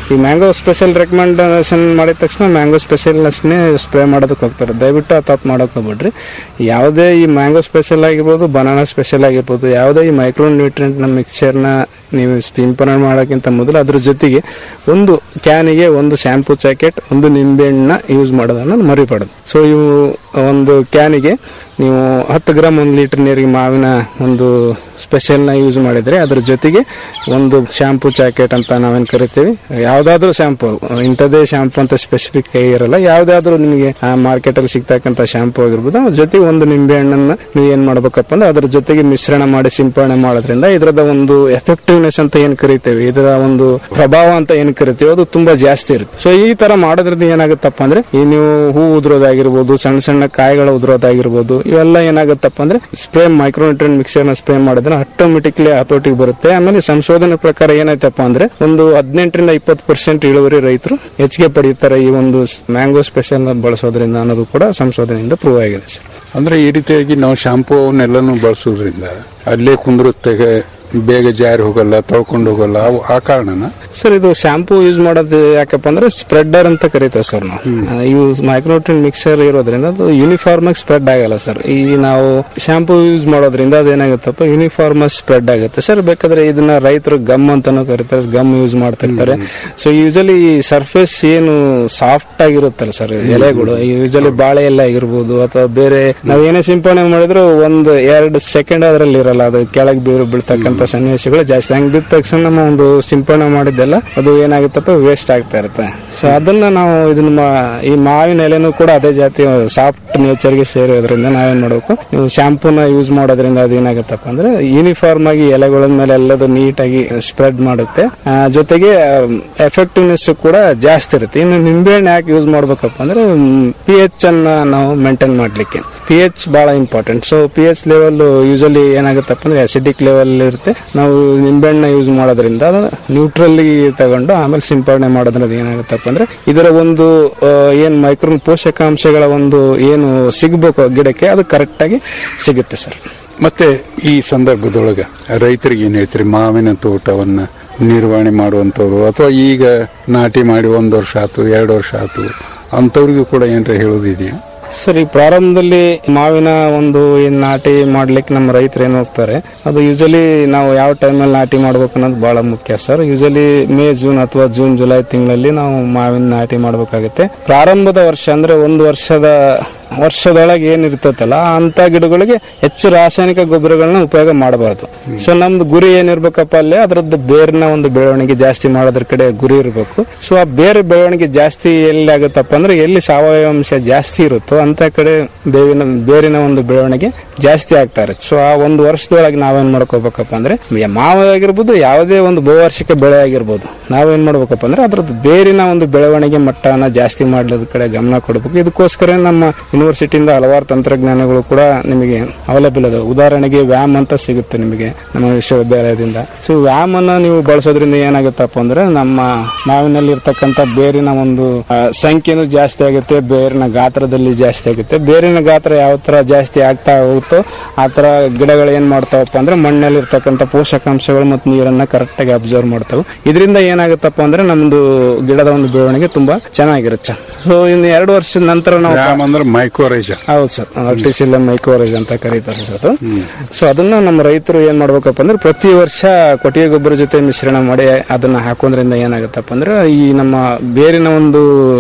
Speaker 8: ಈ ಮ್ಯಾಂಗೋ ಸ್ಪೆಷಲ್ ರೆಕಮೆಂಡೇಶನ್ ಮಾಡಿದ ತಕ್ಷಣ ಮ್ಯಾಂಗೋ ಸ್ಪೆಷಲ್ನೇ ಸ್ಪ್ರೇ ಮಾಡೋದಕ್ಕೆ ಹೋಗ್ತಾರೆ ದಯವಿಟ್ಟು ಆ ತಪ್ಪು ಮಾಡೋಕೆ ಹೋಗ್ಬಿಡ್ರಿ ಯಾವುದೇ ಈ ಮ್ಯಾಂಗೋ ಸ್ಪೆಷಲ್ ಆಗಿರ್ಬೋದು ಬನಾನಾ ಸ್ಪೆಷಲ್ ಆಗಿರ್ಬೋದು ಯಾವುದೇ ಈ ಮೈಕ್ರೋ ನ್ಯೂಟ್ರಿಯೆಂಟ್ನ ಮಿಕ್ಸ್ಚರ್ನ ನೀವು ಸಿಂಪಡಣೆ ಮಾಡೋಕ್ಕಿಂತ ಮೊದಲು ಅದ್ರ ಜೊತೆಗೆ ಒಂದು ಕ್ಯಾನಿಗೆ ಒಂದು ಶಾಂಪೂ ಜಾಕೆಟ್ ಒಂದು ನಿಂಬೆಹಣ್ಣ ಯೂಸ್ ಮಾಡೋದನ್ನು ಮರಿಬಾರ್ದು ಸೊ ಇವು ಒಂದು ಕ್ಯಾನಿಗೆ ನೀವು ಹತ್ತು ಗ್ರಾಮ್ ಒಂದು ಲೀಟರ್ ನೀರಿಗೆ ಮಾವಿನ ಒಂದು ಸ್ಪೆಷಲ್ನ ಯೂಸ್ ಮಾಡಿದ್ರೆ ಅದ್ರ ಜೊತೆಗೆ ಒಂದು ಶಾಂಪೂ ಜಾಕೆಟ್ ಅಂತ ನಾವೇನು ಕರಿತೀವಿ ಯಾವುದಾದ್ರೂ ಶಾಂಪೂ ಇಂಥದ್ದೇ ಶಾಂಪೂ ಅಂತ ಸ್ಪೆಸಿಫಿಕ್ ಇರಲ್ಲ ಯಾವುದಾದ್ರೂ ನಿಮಗೆ ಮಾರ್ಕೆಟಲ್ಲಿ ಸಿಗ್ತಕ್ಕಂಥ ಶಾಂಪೂ ಆಗಿರ್ಬೋದು ಅದ್ರ ಜೊತೆಗೆ ಒಂದು ನಿಂಬೆ ಹಣ್ಣನ್ನ ನೀವು ಏನ್ ಮಾಡ್ಬೇಕಪ್ಪ ಅಂದ್ರೆ ಅದ್ರ ಜೊತೆಗೆ ಮಿಶ್ರಣ ಮಾಡಿ ಸಿಂಪಡಣೆ ಮಾಡೋದ್ರಿಂದ ಇದರದ ಒಂದು ಎಫೆಕ್ಟಿವ್ನೆಸ್ ಅಂತ ಏನ್ ಕರಿತೇವೆ ಇದರ ಒಂದು ಪ್ರಭಾವ ಅಂತ ಏನ್ ಕರಿತೀವಿ ಅದು ತುಂಬಾ ಜಾಸ್ತಿ ಇರುತ್ತೆ ಸೊ ಈ ತರ ಮಾಡೋದ್ರಿಂದ ಏನಾಗುತ್ತಪ್ಪ ಅಂದ್ರೆ ಈ ನೀವು ಹೂ ಉದುರೋದಾಗಿರ್ಬೋದು ಸಣ್ಣ ಸಣ್ಣ ಕಾಯಿಗಳ ಉದುರೋದಾಗಿರ್ಬೋದು ಇವೆಲ್ಲ ಏನಾಗುತ್ತಪ್ಪ ಅಂದ್ರೆ ಸ್ಪ್ರೇ ಮೈಕ್ರೋನ್ಯೂಟ್ರಿಯನ್ ಮಿಕ್ಸರ್ ನ ಸ್ಪ್ರೇ ಮಾಡಿದ್ರೆ ಆಟೋಮೆಟಿಕ್ಲಿ ಹತೋಟಿಗೆ ಬರುತ್ತೆ ಆಮೇಲೆ ಸಂಶೋಧನೆ ಪ್ರಕಾರ ಏನಾಯ್ತಪ್ಪ ಅಂದ್ರೆ ಒಂದು ಹದಿನೆಂಟರಿಂದ ಇಪ್ಪತ್ತು ಪರ್ಸೆಂಟ್ ಇಳುವರಿ ರೈತರು ಹೆಚ್ಚಿಗೆ ಪಡೆಯುತ್ತಾರೆ ಈ ಒಂದು ಮ್ಯಾಂಗೋ ಸ್ಪೆಷಲ್ ಬಳಸೋದ್ರಿಂದ ಅನ್ನೋದು ಕೂಡ ಸಂಶೋಧನೆಯಿಂದ ಪ್ರೂವ್ ಆಗಿದೆ ಸರ್
Speaker 6: ಅಂದ್ರೆ ಈ ರೀತಿಯಾಗಿ ನಾವು ಶಾಂಪೂ ಅವನ್ನೆಲ್ಲನೂ ಬಳಸೋದ್ರಿಂದ ಅಲ್ಲೇ ಕುಂದ್ರುತ್ತೆ ಬೇಗ ಜಾರಿ ಹೋಗಲ್ಲ ತೊಳ್ಕೊಂಡು ಹೋಗಲ್ಲ ಅವು ಆ ಕಾರಣನ
Speaker 8: ಸರ್ ಇದು ಶಾಂಪೂ ಯೂಸ್ ಮಾಡೋದು ಯಾಕಪ್ಪ ಅಂದ್ರೆ ಸ್ಪ್ರೆಡರ್ ಅಂತ ಕರಿತೇವೆ ಸರ್ ನಾವು ಆ, ಇವು ಮೈಕ್ರೋಟ್ರಿನ್ ಮಿಕ್ಸರ್ ಇರೋದ್ರಿಂದ ಅದು ಯೂನಿಫಾರ್ಮ್ ಆಗಿ ಸ್ಪ್ರೆಡ್ ಆಗಲ್ಲ ಸರ್ ಈ ನಾವು ಶಾಂಪೂ ಯೂಸ್ ಮಾಡೋದ್ರಿಂದ ಅದೇನಾಗುತ್ತಪ್ಪ ಯೂನಿಫಾರ್ಮ್ ಆಗಿ ಸ್ಪ್ರೆಡ್ ಆಗುತ್ತೆ ಸರ್ ಬೇಕಾದ್ರೆ ಇದನ್ನ ರೈತರು ಗಮ್ ಅಂತಾನು ಕರೀತಾರೆ ಗಮ್ ಯೂಸ್ ಮಾಡ್ತಿರ್ತಾರೆ ಸೊ ಯೂಶಲಿ ಸರ್ಫೇಸ್ ಏನು ಸಾಫ್ಟ್ ಆಗಿರುತ್ತಲ್ಲ ಸರ್ ಎಲೆಗಳು ಯೂಶಲಿ ಬಾಳೆ ಎಲೆ ಆಗಿರ್ಬೋದು ಅಥವಾ ಬೇರೆ ನಾವು ಏನೇ ಸಿಂಪಡಣೆ ಮಾಡಿದ್ರು ಒಂದು ಎರಡು ಸೆಕೆಂಡ್ ಅದರಲ್ಲಿ ಇರಲ್ಲ ಅದು ಕೆಳಗೆ ಬೀರು ಬೀಳ್ತಕ್ಕಂಥ ಸನ್ನಿವೇಶಗಳು ಜಾಸ್ತಿ ಹಂಗ್ ಬಿದ್ದ ತಕ್ಷಣ ನಮ್ಮ ಒಂದು ಸಿಂಪಡಣೆ ಮಾಡಿದ್ದೆಲ್ಲ ಅದು ಏನಾಗುತ್ತಪ್ಪ ವೇಸ್ಟ್ ಆಗ್ತಾ ಇರುತ್ತೆ ಸೊ ಅದನ್ನ ನಾವು ಇದನ್ನ ಮಾ- ಈ ಮಾವಿನ ಎಲೆನೂ ಕೂಡ ಅದೇ ಜಾತಿ ಸಾಫ್ಟ್ ನೇಚರ್ಗೆ ಸೇರೋದ್ರಿಂದ ನಾವೇನ್ ಮಾಡಬೇಕು ನೀವು ಶಾಂಪೂನ ಯೂಸ್ ಮಾಡೋದ್ರಿಂದ ಅದು ಏನಾಗುತ್ತಪ್ಪ ಅಂದ್ರೆ ಯೂನಿಫಾರ್ಮ್ ಆಗಿ ಎಲೆಗಳ ಮೇಲೆ ಎಲ್ಲದು ನೀಟಾಗಿ ಸ್ಪ್ರೆಡ್ ಮಾಡುತ್ತೆ ಆ, ಜೊತೆಗೆ ಎಫೆಕ್ಟಿವ್ನೆಸ್ ಕೂಡ ಜಾಸ್ತಿ ಇರುತ್ತೆ ಇನ್ನು ನಿಂಬೆಹಣ್ಣು ಯಾಕೆ ಯೂಸ್ ಮಾಡ್ಬೇಕಪ್ಪ ಅಂದ್ರೆ ಪಿ ಎಚ್ ಅನ್ನ ನಾವು ಮೇಂಟೈನ್ ಮಾಡ್ಲಿಕ್ಕೆ ಪಿ ಎಚ್ ಬಹಳ important so P H level usually ಏನಾಗುತ್ತಪ್ಪ ಅಂದ್ರೆ ಅಸಿಡಿಕ್ ಲೆವೆಲ್ ಇರುತ್ತೆ ನಾವು ನಿಂಬೆಹಣ್ಣ ಯೂಸ್ ಮಾಡೋದ್ರಿಂದ ಅದು ನ್ಯೂಟ್ರಲ್ ತಗೊಂಡು ಆಮೇಲೆ ಸಿಂಪಡಣೆ ಮಾಡೋದ್ರಿಂದ ಏನಾಗುತ್ತಪ್ಪ ಅಂದ್ರೆ ಇದರ ಒಂದು ಆ, ಏನ್ ಮೈಕ್ರೋ ಪೋಷಕಾಂಶಗಳ ಒಂದು ಏನು ಸಿಗಬೇಕು ಗಿಡಕ್ಕೆ ಅದು ಕರೆಕ್ಟ್ ಆಗಿ ಸಿಗುತ್ತೆ ಸರ್
Speaker 6: ಮತ್ತೆ ಈ ಸಂದರ್ಭದೊಳಗ ರೈತರಿಗೆ ಏನ್ ಹೇಳ್ತೀರಿ ಮಾವಿನ ತೋಟವನ್ನ ನಿರ್ವಹಣೆ ಮಾಡುವಂತವ್ರು ಅಥವಾ ಈಗ ನಾಟಿ ಮಾಡಿ ಒಂದ್ ವರ್ಷ ಆತು ಎರಡು ವರ್ಷ ಆತು ಅಂತವ್ರಿಗೂ ಕೂಡ ಏನ್ರ ಹೇಳೋದಿದೆಯಾ
Speaker 8: ಸರ್ ಈ ಪ್ರಾರಂಭದಲ್ಲಿ ಮಾವಿನ ಒಂದು ಏನ್ ನಾಟಿ ಮಾಡ್ಲಿಕ್ಕೆ ನಮ್ಮ ರೈತರು ಏನ್ ಹೋಗ್ತಾರೆ ಅದು ಯೂಶಲಿ ನಾವು ಯಾವ ಟೈಮಲ್ಲಿ ನಾಟಿ ಮಾಡ್ಬೇಕು ಅನ್ನೋದು ಬಹಳ ಮುಖ್ಯ ಸರ್ ಯೂಶಲಿ ಮೇ ಜೂನ್ ಅಥವಾ ಜೂನ್ ಜುಲೈ ತಿಂಗಳಲ್ಲಿ ನಾವು ಮಾವಿನ ನಾಟಿ ಮಾಡ್ಬೇಕಾಗುತ್ತೆ ಪ್ರಾರಂಭದ ವರ್ಷ ಅಂದ್ರೆ ಒಂದು ವರ್ಷದ ವರ್ಷದೊಳಗೆ ಏನಿರ್ತೈತಲ್ಲ ಅಂತ ಗಿಡಗಳಿಗೆ ಹೆಚ್ಚು ರಾಸಾಯನಿಕ ಗೊಬ್ಬರಗಳನ್ನ ಉಪಯೋಗ ಮಾಡಬಾರ್ದು ಸೊ ನಮ್ದು ಗುರಿ ಏನಿರ್ಬೇಕಪ್ಪ ಅಲ್ಲೇ ಅದರದ್ದು ಬೇರಿನ ಒಂದು ಬೆಳವಣಿಗೆ ಜಾಸ್ತಿ ಮಾಡೋದ್ರ ಕಡೆ ಗುರಿ ಇರಬೇಕು ಸೊ ಆ ಬೇರೆ ಬೆಳವಣಿಗೆ ಜಾಸ್ತಿ ಎಲ್ಲಿ ಆಗುತ್ತಪ್ಪ ಅಂದ್ರೆ ಎಲ್ಲಿ ಸಾವಯವ ಅಂಶ ಜಾಸ್ತಿ ಇರುತ್ತೋ ಅಂತ ಕಡೆ ಬೇವಿನ ಬೇರಿನ ಒಂದು ಬೆಳವಣಿಗೆ ಜಾಸ್ತಿ ಆಗ್ತಾ ಇರುತ್ತೆ ಸೊ ಆ ಒಂದು ವರ್ಷದೊಳಗೆ ನಾವೇನ್ ಮಾಡ್ಕೋಬೇಕಪ್ಪ ಅಂದ್ರೆ ಯ- ಮಾವು ಆಗಿರ್ಬೋದು ಯಾವುದೇ ಒಂದು ಬಹುವಾರ್ಷಿಕ ಬೆಳೆ ಆಗಿರ್ಬೋದು ನಾವೇನ್ ಮಾಡ್ಬೇಕಪ್ಪ ಅಂದ್ರೆ ಅದ್ರದ್ದು ಬೇರಿನ ಒಂದು ಬೆಳವಣಿಗೆ ಮಟ್ಟನ ಜಾಸ್ತಿ ಮಾಡ್ಲದ ಕಡೆ ಗಮನ ಕೊಡಬೇಕು ಇದಕ್ಕೋಸ್ಕರ ನಮ್ಮ ಯೂನಿವರ್ಸಿಟಿಯಿಂದ ಹಲವಾರು ತಂತ್ರಜ್ಞಾನಗಳು ಕೂಡ ನಿಮಗೆ ಅವೈಲೇಬಲ್ ಅದಾವೆ ಉದಾಹರಣೆಗೆ ವ್ಯಾಮ್ ಅಂತ ಸಿಗುತ್ತೆ ನಿಮಗೆ ನಮ್ಮ ವಿಶ್ವವಿದ್ಯಾಲಯದಿಂದ ಸೊ ವ್ಯಾಮ್ ಅನ್ನ ನೀವು ಬಳಸೋದ್ರಿಂದ ಏನಾಗುತ್ತಪ್ಪ ಅಂದ್ರೆ ನಮ್ಮ ಮಾವಿನಲ್ಲಿ ಇರ್ತಕ್ಕಂಥ ಬೇರಿನ ಒಂದು ಆ, ಸಂಖ್ಯೆನೂ ಜಾಸ್ತಿ ಆಗುತ್ತೆ ಬೇರಿನ ಗಾತ್ರದಲ್ಲಿ ಜಾಸ್ತಿ ಆಗುತ್ತೆ ಬೇರಿನ ಗಾತ್ರ ಯಾವ ತರ ಜಾಸ್ತಿ ಆಗ್ತಾ ಹೋಗುತ್ತೋ ಆ ತರ ಗಿಡಗಳು ಏನ್ ಮಾಡ್ತಾವಪ್ಪ ಅಂದ್ರೆ ಮಣ್ಣಲ್ಲಿ ಇರ್ತಕ್ಕಂಥ ಪೋಷಕಾಂಶಗಳು ಮತ್ತು ನೀರನ್ನ ಕರೆಕ್ಟ್ ಆಗಿ ಅಬ್ಸರ್ವ್ ಮಾಡ್ತಾವೆ ಇದರಿಂದ ಏನಾಗುತ್ತಪ್ಪ ಅಂದ್ರೆ ನಮ್ದು ಗಿಡದ ಒಂದು ಬೆಳವಣಿಗೆ ತುಂಬಾ ಚೆನ್ನಾಗಿರುತ್ತೆ ಸೊ ಇನ್ನು ಎರಡು ವರ್ಷದ ನಂತರ ನಾವು
Speaker 6: ರಾಮ್ ಅಂದ್ರೆ ಮೈಕೋರೈಜ
Speaker 8: ಹೌದು ಸರ್ ಆರ್ಟಿಸಿಲ್ ಮೈಕೋರೇಜ್ ಅಂತ ಕರೀತಾರೆ ಸರ್ ಅದು ಸೊ ಅದನ್ನ ನಮ್ಮ ರೈತರು ಏನ್ ಮಾಡ್ಬೇಕಪ್ಪ ಅಂದ್ರೆ ಪ್ರತಿ ವರ್ಷ ಕೊಟ್ಟಿಗೆ ಗೊಬ್ಬರ ಜೊತೆ ಮಿಶ್ರಣ ಮಾಡಿ ಅದನ್ನ ಹಾಕೋದ್ರಿಂದ ಏನಾಗುತ್ತಪ್ಪ ಅಂದ್ರೆ ಈ ನಮ್ಮ ಬೇರಿನ ಒಂದು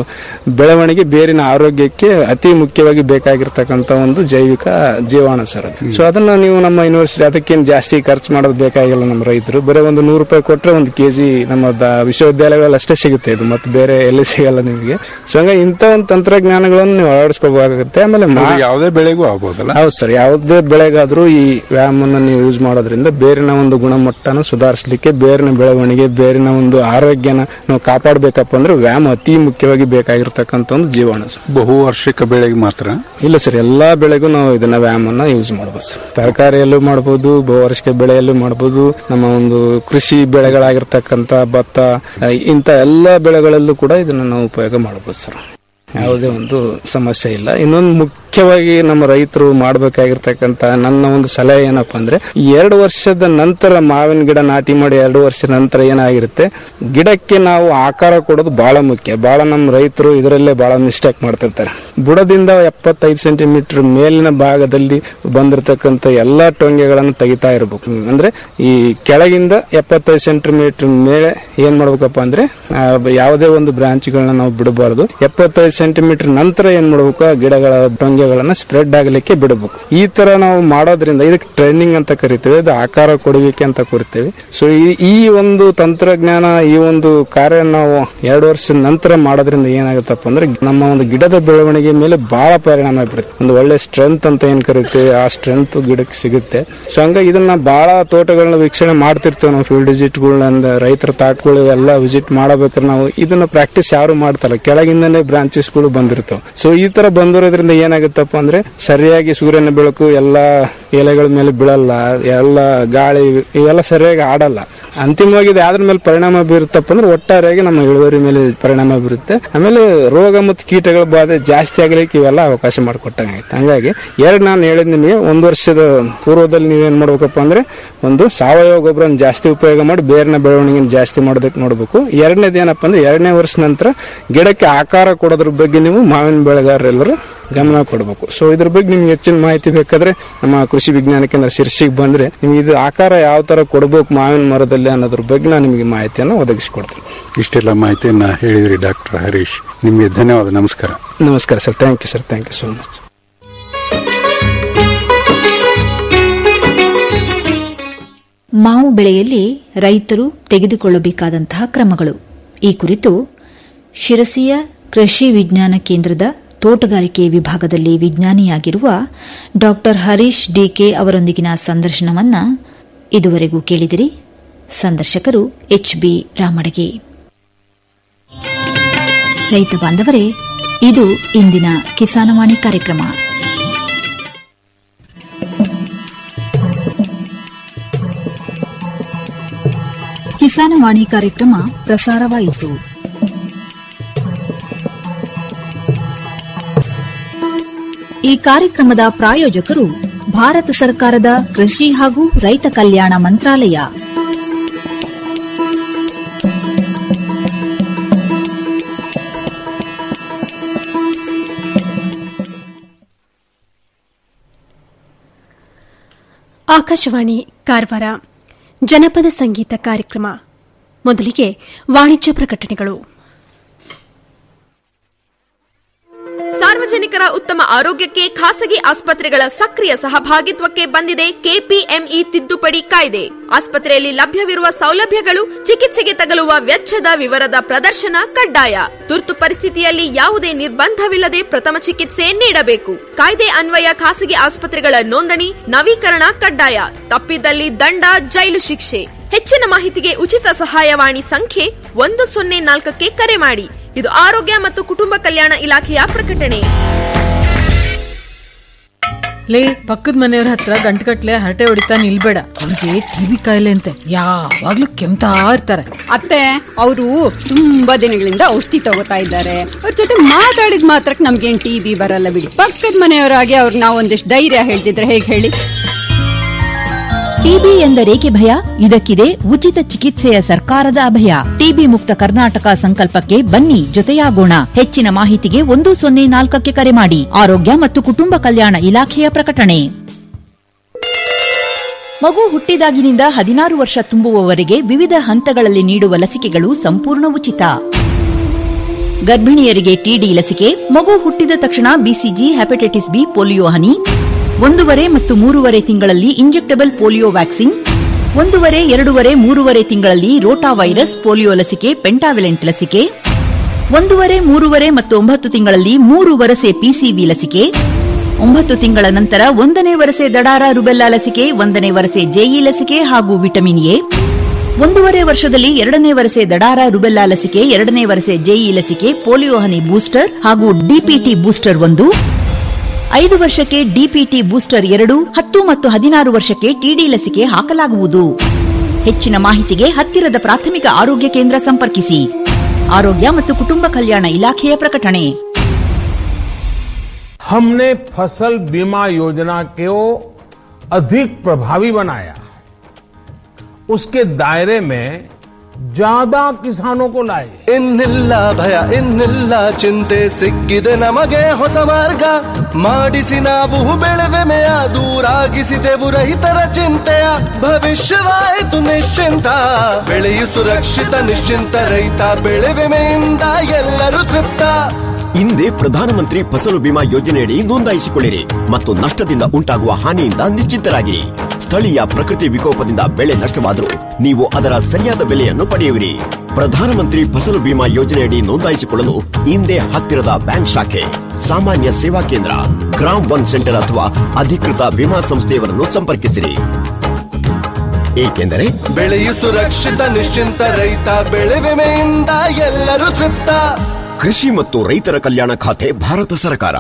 Speaker 8: ಬೆಳವಣಿಗೆ ಬೇರಿನ ಆರೋಗ್ಯಕ್ಕೆ ಅತಿ ಮುಖ್ಯವಾಗಿ ಬೇಕಾಗಿರ್ತಕ್ಕಂಥ ಒಂದು ಜೈವಿಕ ಜೀವಾಣು ಸರ್ ಅದು ಸೊ ಅದನ್ನ ನೀವು ನಮ್ಮ ಯೂನಿವರ್ಸಿಟಿ ಅದಕ್ಕೇನು ಜಾಸ್ತಿ ಖರ್ಚು ಮಾಡೋದು ಬೇಕಾಗಿಲ್ಲ ನಮ್ಮ ರೈತರು ಬರೀ ಒಂದು ನೂರು ರೂಪಾಯಿ ಕೊಟ್ರೆ ಒಂದು ಕೆಜಿ ನಮ್ಮ ದ- ವಿಶ್ವವಿದ್ಯಾಲಯಗಳಲ್ಲಿ ಅಷ್ಟೇ ಸಿಗುತ್ತೆ ಇದು ಮತ್ತೆ ಬೇರೆ ಎಲ್ಲಿ ಸಿಗಲ್ಲ ನಿಮಗೆ ಸೊ ಹಂಗಾಗಿ ಇಂಥ ಒಂದು ತಂತ್ರಜ್ಞಾನಗಳನ್ನು ನೀವು ಅಳವಡಿಸ್ಕೋಬೇಕಾಗುತ್ತೆ ಆಮೇಲೆ ಮಾ-
Speaker 6: ಅದು ಯಾವುದೇ ಬೆಳೆಗೂ ಆಗ್ಬೋದಲ್ಲ
Speaker 8: ಹೌದು ಸರ್ ಯಾವುದೇ ಬೆಳೆಗಾದ್ರೂ ಈ ವ್ಯಾಯಾಮವನ್ನು ನೀವು ಯೂಸ್ ಮಾಡೋದ್ರಿಂದ ಬೇರಿನ ಒಂದು ಗುಣಮಟ್ಟನ ಸುಧಾರಿಸಲಿಕ್ಕೆ ಬೇರಿನ ಬೆಳವಣಿಗೆ ಬೇರಿನ ಒಂದು ಆರೋಗ್ಯನ ನಾವು ಕಾಪಾಡಬೇಕಪ್ಪ ಅಂದ್ರೆ ವ್ಯಾಯಾಮ ಅತಿ ಮುಖ್ಯವಾಗಿ ಬೇಕಾಗಿರ್ತಕ್ಕಂಥ ಒಂದು ಜೀವಾಣು ಸರ್
Speaker 6: ಬಹುವಾರ್ಷಿಕ ಬೆಳೆಗೆ ಮಾತ್ರ
Speaker 8: ಇಲ್ಲ ಸರ್ ಎಲ್ಲಾ ಬೆಳೆಗೂ ನಾವು ಇದನ್ನ ವ್ಯಾಯಾಮನ ಯೂಸ್ ಮಾಡಬಹುದು ಸರ್ ತರಕಾರಿಯಲ್ಲೂ ಮಾಡಬಹುದು ಬಹುವಾರ್ಷಿಕ ಬೆಳೆಯಲ್ಲೂ ಮಾಡಬಹುದು ನಮ್ಮ ಒಂದು ಕೃಷಿ ಬೆಳೆಗಳಾಗಿರ್ತಕ್ಕಂಥ ಭತ್ತ ಆ, ಇಂಥ ಎಲ್ಲಾ ಬೆಳೆಗಳಲ್ಲೂ ಕೂಡ ಇದನ್ನ ನಾವು ಉಪಯೋಗ ಮಾಡಬಹುದು ಸರ್ ಯಾವುದೇ ಒಂದು ಸಮಸ್ಯೆ ಇಲ್ಲ ಇನ್ನೊಂದು ಮುಖ್ಯವಾಗಿ ನಮ್ಮ ರೈತರು ಮಾಡಬೇಕಾಗಿರ್ತಕ್ಕಂತ ನನ್ನ ಒಂದು ಸಲಹೆ ಏನಪ್ಪಾ ಅಂದ್ರೆ ಈ ಎರಡು ವರ್ಷದ ನಂತರ ಮಾವಿನ ಗಿಡ ನಾಟಿ ಮಾಡಿ ಎರಡು ವರ್ಷದ ನಂತರ ಏನಾಗಿರುತ್ತೆ ಗಿಡಕ್ಕೆ ನಾವು ಆಕಾರ ಕೊಡೋದು ಬಹಳ ಮುಖ್ಯ ಬಹಳ ನಮ್ಮ ರೈತರು ಇದರಲ್ಲೇ ಬಹಳ ಮಿಸ್ಟೇಕ್ ಮಾಡ್ತಿರ್ತಾರೆ ಬುಡದಿಂದ ಎಪ್ಪತ್ತೈದು ಸೆಂಟಿಮೀಟರ್ ಮೇಲಿನ ಭಾಗದಲ್ಲಿ ಬಂದಿರತಕ್ಕಂತ ಎಲ್ಲಾ ಟೊಂಗೆಗಳನ್ನು ತೆಗಿತಾ ಇರಬೇಕು ಅಂದ್ರೆ ಈ ಕೆಳಗಿಂದ ಎಪ್ಪತ್ತೈದು ಸೆಂಟಿಮೀಟರ್ ಮೇಲೆ ಏನ್ ಮಾಡ್ಬೇಕಪ್ಪ ಅಂದ್ರೆ ಆ, ಯಾವುದೇ ಒಂದು ಬ್ರಾಂಚ್ಗಳನ್ನ ನಾವು ಬಿಡಬಾರದು ಎಪ್ಪತ್ತೈದು ಸೆಂಟಿಮೀಟರ್ ನಂತರ ಏನ್ ಮಾಡ್ಬೇಕು ಆ ಗಿಡಗಳ ಟೊಂಗೆಗಳನ್ನ ಸ್ಪ್ರೆಡ್ ಆಗಲಿಕ್ಕೆ ಬಿಡಬೇಕು ಈ ತರ ನಾವು ಮಾಡೋದ್ರಿಂದ ಇದಕ್ಕೆ ಟ್ರೈನಿಂಗ್ ಅಂತ ಕರಿತೇವೆ ಇದು ಆಕಾರ ಕೊಡುವಿಕೆ ಅಂತ ಕರಿತೇವೆ ಸೊ ಈ ಒಂದು ತಂತ್ರಜ್ಞಾನ ಈ ಒಂದು ಕಾರ್ಯ ನಾವು ಎರಡು ವರ್ಷದ ನಂತರ ಮಾಡೋದ್ರಿಂದ ಏನಾಗುತ್ತಪ್ಪ ಅಂದ್ರೆ ನಮ್ಮ ಒಂದು ಗಿಡದ ಬೆಳವಣಿಗೆ ಮೇಲೆ ಬಹಳ ಪರಿಣಾಮ ಬೀರುತ್ತೆ ಒಂದು ಒಳ್ಳೆ ಸ್ಟ್ರೆಂತ್ ಅಂತ ಏನ್ ಕರಿತೇವೆ ಆ ಸ್ಟ್ರೆಂತ್ ಗಿಡಕ್ಕೆ ಸಿಗುತ್ತೆ ಸೊ ಹಂಗಾಗಿ ಇದನ್ನ ಬಹಳ ತೋಟಗಳನ್ನ ವೀಕ್ಷಣೆ ಮಾಡ್ತಿರ್ತೇವೆ ನಾವು ಫೀಲ್ಡ್ ವಿಸಿಟ್ಗಳನ್ನ ರೈತರ ತಾಟ್ಗಳು ಎಲ್ಲ ವಿಸಿಟ್ ಮಾಡಬೇಕಾದ್ರೆ ನಾವು ಇದನ್ನ ಪ್ರಾಕ್ಟೀಸ್ ಯಾರು ಮಾಡ್ತಾರ ಕೆಳಗಿಂದನೇ ಬ್ರಾಂಚಸ್ಗಳು ಬಂದಿರ್ತಾವ ಸೊ ಈ ತರ ಬಂದಿರೋದ್ರಿಂದ ಏನಾಗುತ್ತಪ್ಪ ಅಂದ್ರೆ ಸರಿಯಾಗಿ ಸೂರ್ಯನ ಬೆಳಕು ಎಲ್ಲಾ ಎಲೆಗಳ ಮೇಲೆ ಬೀಳಲ್ಲ ಎಲ್ಲ ಗಾಳಿ ಇವೆಲ್ಲ ಸರಿಯಾಗಿ ಆಡಲ್ಲ ಅಂತಿಮವಾಗಿ ಇದು ಯಾವ್ದ್ರ ಮೇಲೆ ಪರಿಣಾಮ ಬೀರುತ್ತಪ್ಪ ಅಂದ್ರೆ ಒಟ್ಟಾರೆಯಾಗಿ ನಮ್ಮ ಇಳುವರಿ ಮೇಲೆ ಪರಿಣಾಮ ಬೀರುತ್ತೆ ಆಮೇಲೆ ರೋಗ ಮತ್ತು ಕೀಟಗಳ ಬಾಧೆ ಜಾಸ್ತಿ ಆಗಲಿಕ್ಕೆ ಇವೆಲ್ಲ ಅವಕಾಶ ಮಾಡಿಕೊಟ್ಟಂಗಾಯ್ತು ಹಂಗಾಗಿ ಎರಡು ನಾನು ಹೇಳಿದ್ ನಿಮಗೆ ಒಂದು ವರ್ಷದ ಪೂರ್ವದಲ್ಲಿ ನೀವೇನ್ ಮಾಡ್ಬೇಕಪ್ಪ ಅಂದ್ರೆ ಒಂದು ಸಾವಯವ ಗೊಬ್ಬರನ ಜಾಸ್ತಿ ಉಪಯೋಗ ಮಾಡಿ ಬೇರಿನ ಬೆಳವಣಿಗೆ ಜಾಸ್ತಿ ಮಾಡೋದಕ್ಕೆ ನೋಡ್ಬೇಕು ಎರಡನೇದು ಏನಪ್ಪ ಅಂದ್ರೆ ಎರಡನೇ ವರ್ಷ ನಂತರ ಗಿಡಕ್ಕೆ ಆಕಾರ ಕೊಡೋದ್ರ ಬಗ್ಗೆ ನೀವು ಮಾವಿನ ಬೆಳೆಗಾರರೆಲ್ಲರೂ ಗಮನ ಕೊಡಬೇಕು ಸೊ ಇದ್ರ ಬಗ್ಗೆ ನಿಮ್ಗೆ ಹೆಚ್ಚಿನ ಮಾಹಿತಿ ಬೇಕಾದ್ರೆ ನಮ್ಮ ಕೃಷಿ ವಿಜ್ಞಾನ ಕೇಂದ್ರ ಶಿರ್ಸಿಗೆ ಬಂದ್ರೆ ನಿಮ್ಗೆ ಇದು ಆಕಾರ ಯಾವ ತರ ಕೊಡಬೇಕು ಮಾವಿನ ಮರದಲ್ಲಿ ಅನ್ನೋದ್ರ ಬಗ್ಗೆ ನಾನು ನಿಮಗೆ ಮಾಹಿತಿಯನ್ನು ಒದಗಿಸಿಕೊಡ್ತೀನಿ
Speaker 6: ಇಷ್ಟೆಲ್ಲ ಮಾಹಿತಿಯನ್ನ ಹೇಳಿದ್ರಿ ಡಾಕ್ಟರ್ ಹರೀಶ್ ನಿಮಗೆ ಧನ್ಯವಾದ ನಮಸ್ಕಾರ
Speaker 8: ನಮಸ್ಕಾರ sir thank you sir thank you so much
Speaker 3: ಮಾವು ಬೆಳೆಯಲ್ಲಿ ರೈತರು ತೆಗೆದುಕೊಳ್ಳಬೇಕಾದಂತಹ ಕ್ರಮಗಳು ಈ ಕುರಿತು ಶಿರಸಿಯ ಕೃಷಿ ವಿಜ್ಞಾನ ಕೇಂದ್ರದ ತೋಟಗಾರಿಕೆ ವಿಭಾಗದಲ್ಲಿ ವಿಜ್ಞಾನಿಯಾಗಿರುವ ಡಾಕ್ಟರ್ ಹರೀಶ್ ಡಿಕೆ ಅವರೊಂದಿಗಿನ ಸಂದರ್ಶನವನ್ನ ಇದುವರೆಗೂ ಕೇಳಿದಿರಿ ಸಂದರ್ಶಕರು ಎಚ್ ಬಿ ರಾಮಡಗಿ ರೈತ ಬಾಂಧವರೇ ಇದು ಇಂದಿನ ಕಿಸಾನವಾಣಿ ಕಾರ್ಯಕ್ರಮ ಕಿಸಾನವಾಣಿ ಕಾರ್ಯಕ್ರಮ ಪ್ರಸಾರವಾಯಿತು ಈ ಕಾರ್ಯಕ್ರಮದ ಪ್ರಾಯೋಜಕರು ಭಾರತ ಸರ್ಕಾರದ ಕೃಷಿ ಹಾಗೂ ರೈತ ಕಲ್ಯಾಣ ಮಂತ್ರಾಲಯ
Speaker 9: ಆಕಾಶವಾಣಿ ಕಾರವಾರ ಜನಪದ ಸಂಗೀತ ಕಾರ್ಯಕ್ರಮ ಮೊದಲಿಗೆ ವಾಣಿಜ್ಯ ಪ್ರಕಟಣೆಗಳು
Speaker 10: ಸಾರ್ವಜನಿಕರ ಉತ್ತಮ ಆರೋಗ್ಯಕ್ಕೆ ಖಾಸಗಿ ಆಸ್ಪತ್ರೆಗಳ ಸಕ್ರಿಯ ಸಹಭಾಗಿತ್ವಕ್ಕೆ ಬಂದಿದೆ ಕೆಪಿಎಂಇ ತಿದ್ದುಪಡಿ ಕಾಯ್ದೆ ಆಸ್ಪತ್ರೆಯಲ್ಲಿ ಲಭ್ಯವಿರುವ ಸೌಲಭ್ಯಗಳು ಚಿಕಿತ್ಸೆಗೆ ತಗಲುವ ವೆಚ್ಚದ ವಿವರದ ಪ್ರದರ್ಶನ ಕಡ್ಡಾಯ ತುರ್ತು ಪರಿಸ್ಥಿತಿಯಲ್ಲಿ ಯಾವುದೇ ನಿರ್ಬಂಧವಿಲ್ಲದೆ ಪ್ರಥಮ ಚಿಕಿತ್ಸೆ ನೀಡಬೇಕು ಕಾಯ್ದೆ ಅನ್ವಯ ಖಾಸಗಿ ಆಸ್ಪತ್ರೆಗಳ ನೋಂದಣಿ ನವೀಕರಣ ಕಡ್ಡಾಯ ತಪ್ಪಿದಲ್ಲಿ ದಂಡ ಜೈಲು ಶಿಕ್ಷೆ ಹೆಚ್ಚಿನ ಮಾಹಿತಿಗೆ ಉಚಿತ ಸಹಾಯವಾಣಿ ಸಂಖ್ಯೆ ಒಂದು ಸೊನ್ನೆ ನಾಲ್ಕಕ್ಕೆ ಕರೆ ಮಾಡಿ ಇದು ಆರೋಗ್ಯ ಮತ್ತು ಕುಟುಂಬ ಕಲ್ಯಾಣ ಇಲಾಖೆಯ ಪ್ರಕಟಣೆ
Speaker 11: ಲೇ ಪಕ್ಕದ ಮನೆಯವ್ರ ಹತ್ರ ಗಂಟುಗಟ್ಲೆ ಹರಟೆ ಹೊಡಿತಾ ನಿಲ್ಬೇಡ ಅವ್ರಿಗೆ ಕಿವಿ ಕಾಯಿಲೆ ಅಂತೆ ಯಾವಾಗ್ಲೂ ಕೆಮ್ತಾ ಇರ್ತಾರೆ
Speaker 12: ಅತ್ತೆ ಅವರು ತುಂಬಾ ದಿನಗಳಿಂದ ಔಷಧಿ ತಗೋತಾ ಇದ್ದಾರೆ ಅವ್ರ ಜೊತೆ ಮಾತಾಡಿದ ಮಾತ್ರಕ್ಕೆ ನಮ್ಗೇನ್ ಟಿ ಬಿ ಬರಲ್ಲ ಬಿಡಿ ಪಕ್ಕದ ಮನೆಯವರಾಗಿ ಅವ್ರು ನಾವು ಒಂದಿಷ್ಟು ಧೈರ್ಯ ಹೇಳ್ತಿದ್ರೆ ಹೇಗೆ ಹೇಳಿ
Speaker 13: ಟಿಬಿ ಎಂದರೇಕೆ ಭಯ ಇದಕ್ಕಿದೆ ಉಚಿತ ಚಿಕಿತ್ಸೆಯ ಸರ್ಕಾರದ ಅಭಯ ಟಿಬಿ ಮುಕ್ತ ಕರ್ನಾಟಕ ಸಂಕಲ್ಪಕ್ಕೆ ಬನ್ನಿ ಜೊತೆಯಾಗೋಣ ಹೆಚ್ಚಿನ ಮಾಹಿತಿಗೆ ಒಂದು ಸೊನ್ನೆ ನಾಲ್ಕಕ್ಕೆ ಕರೆ ಮಾಡಿ ಆರೋಗ್ಯ ಮತ್ತು ಕುಟುಂಬ ಕಲ್ಯಾಣ ಇಲಾಖೆಯ ಪ್ರಕಟಣೆ ಮಗು ಹುಟ್ಟಿದಾಗಿನಿಂದ ಹದಿನಾರು ವರ್ಷ ತುಂಬುವವರೆಗೆ ವಿವಿಧ ಹಂತಗಳಲ್ಲಿ ನೀಡುವ ಲಸಿಕೆಗಳು ಸಂಪೂರ್ಣ ಉಚಿತ ಗರ್ಭಿಣಿಯರಿಗೆ ಟಿಡಿ ಲಸಿಕೆ ಮಗು ಹುಟ್ಟಿದ ತಕ್ಷಣ ಬಿಸಿಜಿ ಹೆಪಟೈಟಿಸ್ ಬಿ ಪೋಲಿಯೋ ಹನಿ ಒಂದೂವರೆ ಮತ್ತು ಮೂರುವರೆ ತಿಂಗಳಲ್ಲಿ ಇಂಜೆಕ್ಟಬಲ್ ಪೋಲಿಯೋ ವ್ಯಾಕ್ಸಿನ್ ಒಂದೂವರೆ ಎರಡೂವರೆ ಮೂರುವರೆ ತಿಂಗಳಲ್ಲಿ ರೋಟಾ ವೈರಸ್ ಪೋಲಿಯೋ ಲಸಿಕೆ ಪೆಂಟಾವಿಲೆಂಟ್ ಲಸಿಕೆ ಒಂದೂವರೆ ಮೂರುವರೆ ಮತ್ತು ಒಂಬತ್ತು ತಿಂಗಳಲ್ಲಿ ಮೂರು ವರಸೆ ಪಿಸಿಬಿ ಲಸಿಕೆ ಒಂಬತ್ತು ತಿಂಗಳ ನಂತರ ಒಂದನೇ ವರಸೆ ದಡಾರ ರುಬೆಲ್ಲಾ ಲಸಿಕೆ ಒಂದನೇ ವರಸೆ ಜೆಇ ಲಸಿಕೆ ಹಾಗೂ ವಿಟಮಿನ್ ಎ ಒಂದೂವರೆ ವರ್ಷದಲ್ಲಿ ಎರಡನೇ ವರಸೆ ದಡಾರ ರುಬೆಲ್ಲಾ ಲಸಿಕೆ ಎರಡನೇ ವರಸೆ ಜೆಇ ಲಸಿಕೆ ಪೋಲಿಯೋ ಹನಿ ಬೂಸ್ಟರ್ ಹಾಗೂ ಡಿಪಿಟಿ ಬೂಸ್ಟರ್ ಒಂದು ಐದು ವರ್ಷಕ್ಕೆ ಡಿಪಿಟಿ ಬೂಸ್ಟರ್ ಎರಡು ಹತ್ತು ಮತ್ತು ಹದಿನಾರು ವರ್ಷಕ್ಕೆ ಟಿಡಿ ಲಸಿಕೆ ಹಾಕಲಾಗುವುದು ಹೆಚ್ಚಿನ ಮಾಹಿತಿಗೆ ಹತ್ತಿರದ ಪ್ರಾಥಮಿಕ ಆರೋಗ್ಯ ಕೇಂದ್ರ ಸಂಪರ್ಕಿಸಿ ಆರೋಗ್ಯ ಮತ್ತು ಕುಟುಂಬ ಕಲ್ಯಾಣ ಇಲಾಖೆಯ ಪ್ರಕಟಣೆ
Speaker 14: हमने फसल बीमा योजना को अधिक प्रभावी बनाया उसके दायरे में ज्यादा किसानों को लाए
Speaker 15: ಇನ್ನಿಲ್ಲ ಭಯ ಇನ್ನಿಲ್ಲ ಚಿಂತೆ ಸಿಕ್ಕಿದೆ ನಮಗೆ ಹೊಸ ಮಾರ್ಗ ಮಾಡಿಸಿ ನಾವು ಬೆಳೆವೆಮೆಯ ದೂರಾಗಿಸಿದೆವು ರೈತರ ಚಿಂತೆಯ ಭವಿಷ್ಯವಾಯಿತು ನಿಶ್ಚಿಂತ ಬೆಳೆಯು ಸುರಕ್ಷಿತ ನಿಶ್ಚಿಂತ ರೈತ ಬೆಳೆ ವಿಮೆಯಿಂದ ಎಲ್ಲರೂ ತೃಪ್ತ
Speaker 16: ಹಿಂದೆ ಪ್ರಧಾನಮಂತ್ರಿ ಫಸಲು ಬಿಮಾ ಯೋಜನೆಯಡಿ ನೋಂದಾಯಿಸಿಕೊಳ್ಳಿರಿ ಮತ್ತು ನಷ್ಟದಿಂದ ಉಂಟಾಗುವ ಹಾನಿಯಿಂದ ನಿಶ್ಚಿಂತರಾಗಿರಿ ಸ್ಥಳೀಯ ಪ್ರಕೃತಿ ವಿಕೋಪದಿಂದ ಬೆಳೆ ನಷ್ಟವಾದರೂ ನೀವು ಅದರ ಸರಿಯಾದ ಬೆಲೆಯನ್ನು ಪಡೆಯುವಿರಿ ಪ್ರಧಾನಮಂತ್ರಿ ಫಸಲು ಬಿಮಾ ಯೋಜನೆಯಡಿ ನೋಂದಾಯಿಸಿಕೊಳ್ಳಲು ಹಿಂದೆ ಹತ್ತಿರದ ಬ್ಯಾಂಕ್ ಶಾಖೆ ಸಾಮಾನ್ಯ ಸೇವಾ ಕೇಂದ್ರ ಗ್ರಾಮ್ ಒನ್ ಸೆಂಟರ್ ಅಥವಾ ಅಧಿಕೃತ ವಿಮಾ ಸಂಸ್ಥೆಯವರನ್ನು ಸಂಪರ್ಕಿಸಿರಿ ಏಕೆಂದರೆ
Speaker 15: ಬೆಳೆಯು ಸುರಕ್ಷಿತ ನಿಶ್ಚಿಂತ ರೈತ ಬೆಳೆ ವಿಮೆಯಿಂದ ಎಲ್ಲರೂ ತೃಪ್ತ
Speaker 16: ಕೃಷಿ ಮತ್ತು ರೈತರ ಕಲ್ಯಾಣ ಖಾತೆ ಭಾರತ ಸರ್ಕಾರ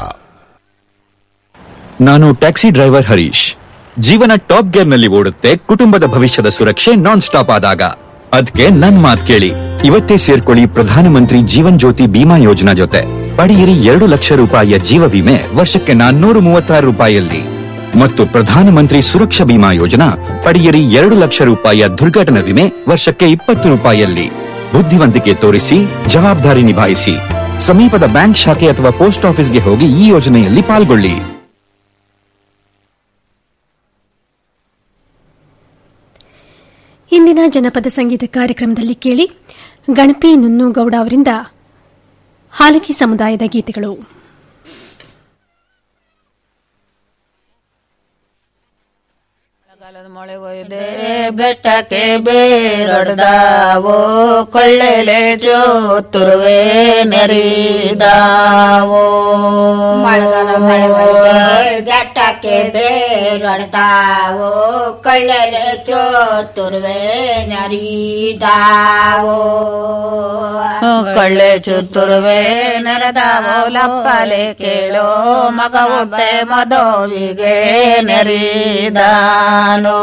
Speaker 17: ನಾನು ಟ್ಯಾಕ್ಸಿ ಡ್ರೈವರ್ ಹರೀಶ್ ಜೀವನ ಟಾಪ್ ಗೇರ್ ನಲ್ಲಿ ಓಡುತ್ತೆ ಕುಟುಂಬದ ಭವಿಷ್ಯದ ಸುರಕ್ಷೆ ನಾನ್ ಸ್ಟಾಪ್ ಆದಾಗ ಅದಕ್ಕೆ ನನ್ ಮಾತ್ ಕೇಳಿ ಇವತ್ತೇ ಸೇರ್ಕೊಳ್ಳಿ ಪ್ರಧಾನಮಂತ್ರಿ ಜೀವನ್ ಜ್ಯೋತಿ ಬಿಮಾ ಯೋಜನಾ ಜೊತೆ ಪಡೆಯಿರಿ ಎರಡು ಲಕ್ಷ ರೂಪಾಯಿಯ ಜೀವ ವಿಮೆ ವರ್ಷಕ್ಕೆ ನಾನ್ನೂರು ಮೂವತ್ತಾರು ರೂಪಾಯಿಯಲ್ಲಿ ಮತ್ತು ಪ್ರಧಾನಮಂತ್ರಿ ಸುರಕ್ಷಾ ಬಿಮಾ ಯೋಜನಾ ಪಡೆಯಿರಿ ಎರಡು ಲಕ್ಷ ರೂಪಾಯಿಯ ದುರ್ಘಟನಾ ವಿಮೆ ವರ್ಷಕ್ಕೆ ಇಪ್ಪತ್ತು ರೂಪಾಯಿಯಲ್ಲಿ ಬುದ್ಧಿವಂತಿಕೆ ತೋರಿಸಿ ಜವಾಬ್ದಾರಿ ನಿಭಾಯಿಸಿ ಸಮೀಪದ ಬ್ಯಾಂಕ್ ಶಾಖೆ ಅಥವಾ ಪೋಸ್ಟ್ ಆಫೀಸ್ಗೆ ಹೋಗಿ ಈ ಯೋಜನೆಯಲ್ಲಿ ಪಾಲ್ಗೊಳ್ಳಿ
Speaker 9: ಇಂದಿನ ಜನಪದ ಸಂಗೀತ ಕಾರ್ಯಕ್ರಮದಲ್ಲಿ ಕೇಳಿ ಗಣಪಿ ನುನ್ನೂಗೌಡ ಅವರಿಂದ ಹಾಲಕಿ ಸಮುದಾಯದ ಗೀತೆಗಳು
Speaker 18: ಬೆಟ್ಟಕ್ಕೆ ಬೇರೊಡ್ದಾವೋ ಕೊಳ್ಳೆಲೆ ಜೋತುರುವೆ ನೆರಿದಾವೋ
Speaker 19: ಮಳೆಗಾಲ ಮಳೆ ಬೆಟ್ಟಕ್ಕೆ ಬೇರೊಡ್ದಾವೋ ಕೊಳ್ಳೆಲೆ ಚೋತುರುವೆ ನರಿದಾವೋ
Speaker 18: ಕೊಳ್ಳೆ ಚುತ್ತುರುವೆ ನೆರೆದಾವೋ ಲಪ್ಪಲೆ ಕೇಳೋ ಮಗ ಒಬ್ಬೆ ಮದೋವಿಗೆ ನೆರಿದಾನೋ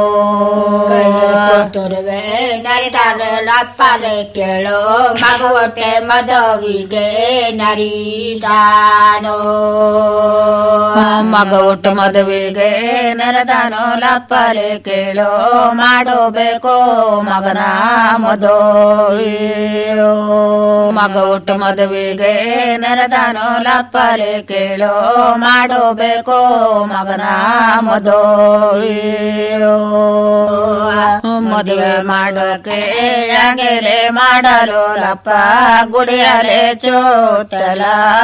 Speaker 19: ತುರುವೆ ನರಿದಾರೆ ಲಪ್ಪಲೆ ಕೇಳೋ ಮಗು ಹೊಟ್ಟೆ ಮದವಿಗೆ ನರಿದಾನೋ
Speaker 18: ಮಗ ಒಟ್ಟು ಮದುವೆಗೆ ನೆರೆದಾನೋ ಲಪ್ಪಲೆ ಕೇಳೋ ಮಾಡಬೇಕು ಮಗನ ಮದೋವಿಯೋ ಮಗ ಒಟ್ಟು ಮದುವೆಗೆ ನೆರೆದಾನೋ ಲಪ್ಪಲೆ ಕೇಳೋ ಮಾಡಬೇಕು ಮಗನ ಮದೋವಿಯೋ ಮದುವೆ ಮಾಡೋಕೆ ಯಾಗೆಲೆ ಮಾಡಲು ಲಪ್ಪ ಗುಡಿಯಲೆ ಚೋಟಲ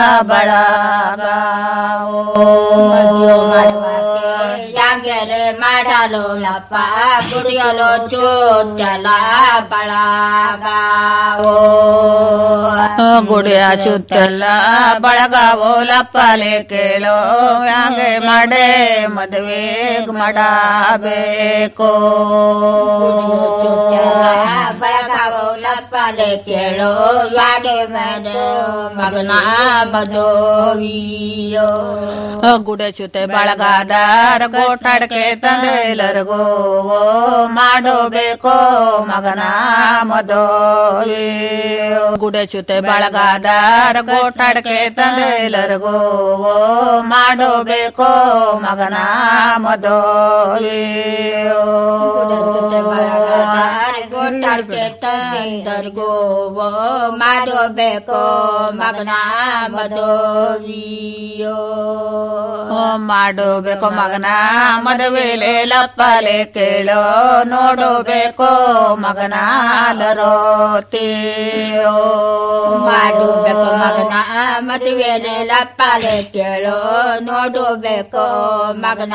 Speaker 19: ಯಾಗೆರೆ ಮಾಡಲು ಲಪ್ಪ ಗುಡಿಯಲು ಚೋಚಲ ಬಳಗಾವೋ
Speaker 18: ಗುಡಿಯ ಚುತ್ತಲ್ಲ ಬಳಗಾವೋ ಲಪ್ಪಲೆ ಕೇಳೋ ಯಾಗೆ ಮಾಡೆ ಮದುವೆ ಮಾಡಬೇಕು
Speaker 19: ಬಳಗಾವೋ ಲಪ್ಪಲೆ ಕೇಳೋ ಯಾಗೆ ಮಾಡ ಮಗನ ಬದೋವಿಯೋ
Speaker 18: ಗುಡೆ ಚುತೆ ಬಳಗಾದಾರ ಗೋಟಾಡಕ್ಕೆ ತಂದೆಲ್ಲರಿಗೂ ಮಾಡಬೇಕು ಮಗನ ಮದೋವಿ ಗುಡೆ ಚುತೆ ಬಳಗಾದಾರ ಗೋಟಾಡಕ್ಕೆ ತಂದೆಲ್ಲರಿಗೂ ಮಾಡಬೇಕು ಮಗನ ಮದೋವಿ
Speaker 19: ಗೋಟಾಡ್ಕೆ ತಂದರ್ಗೋ ಮಾಡಬೇಕು ಮಗನ ಮದೋವಿಯೋ
Speaker 18: ಮಾಡಬೇಕು ಮಗನ ಮದುವೆಲೆ ಲಪ್ಪಲೆ ಕೇಳೋ ನೋಡಬೇಕು ಮಗನ ಲರೋತಿಯೋ
Speaker 19: ಮಾಡಬೇಕು ಮಗನ ಮದುವೆಲೆ ಲಪ್ಪಲೆ ಕೇಳೋ ನೋಡಬೇಕು ಮಗನ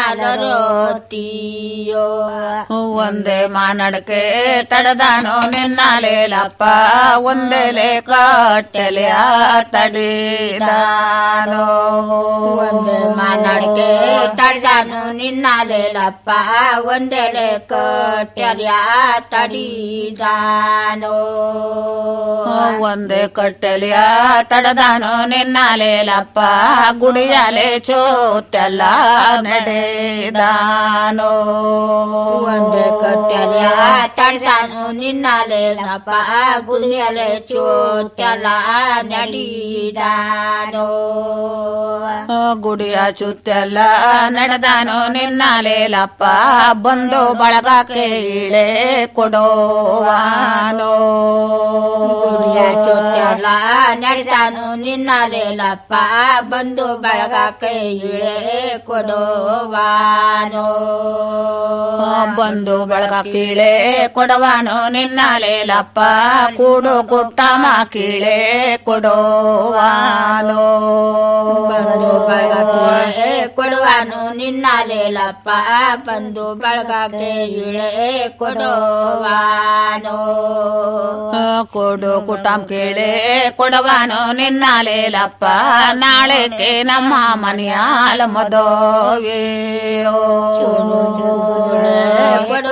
Speaker 19: ಲರೋತಿಯೋ
Speaker 18: ಒಂದೇ ಮಾನಡಕೆ ತಡದಾನೋ ನಿನ್ನಾಲೆ ಲಪ್ಪ ಒಂದೇಲೆ ಕಟ್ಟಲೆ ತಡಿದಾನೋ
Speaker 19: ಒಂದೇ ಮಾನಾಡಿಕೆ ತಡ್ದಾನು ನಿನ್ನಾಲೆಲಪ್ಪ ಒಂದೆಲೆ ಕಟ್ಯರ್ಯ ತಡಿದಾನೋ
Speaker 18: ಒಂದೇ ಕಟ್ಟೆಲಿಯ ತಡದಾನು ನಿನ್ನಾಲೇಲಪ್ಪ ಗುಡಿಯಾಲೆ ಚೋತೆಲ್ಲ ನಡೆದಾನೋ
Speaker 19: ಒಂದೇ ಕಟ್ಟೆಯ ತಡ್ದಾನು ನಿನ್ನಾಲೇನಪ್ಪ ಗುಡಿಯಲೆ ಚೋತೆಲ್ಲ ನಡೀದಾನೋ
Speaker 18: ಗುಡಿಯ ಚುತ್ತೆಲ್ಲ ನಡೆದಾನು ನಿನ್ನಾಲೇಲಪ್ಪ ಬಂದು ಬಳಗಕ್ಕೆ ಇಳೆ ಕೊಡೋವಾನೋ
Speaker 19: ಗುಡಿಯ ಚೋತೆಲ್ಲ ನಡೆದಾನು ನಿನ್ನಾಲೇನಪ್ಪ ಬಂದು ಬಳಗ ಕೈ ಇಳೆ ಕೊಡೋವಾನೋ
Speaker 18: ಬಂದು ಬಳಗ ಕೀಳೆ ಕೊಡವಾನು ನಿನ್ನಾಲೇಲಪ್ಪ ಕೂಡು ಕುಟ್ಟಮ ಕೀಳೆ ಕೊಡೋವಾನೋ
Speaker 19: ಬಂದು ಬಳಗಕ್ಕೆ ಕೊಡುವಾನು ನಿನ್ನಾಲೇಲಪ್ಪ ಬಂದು ಬಳಗಕ್ಕೆ ಇಳೆ ಕೊಡುವಾನೋ
Speaker 18: ಕೊಡು ಕುಟಂ ಕೇಳೆ ಕೊಡವಾನು ನಿನ್ನಾಲೇಲಪ್ಪ ನಾಳೆಗೆ ನಮ್ಮ ಮನೆಯಾಲ ಮದೋವೆಯೋ
Speaker 19: ಕೊಡು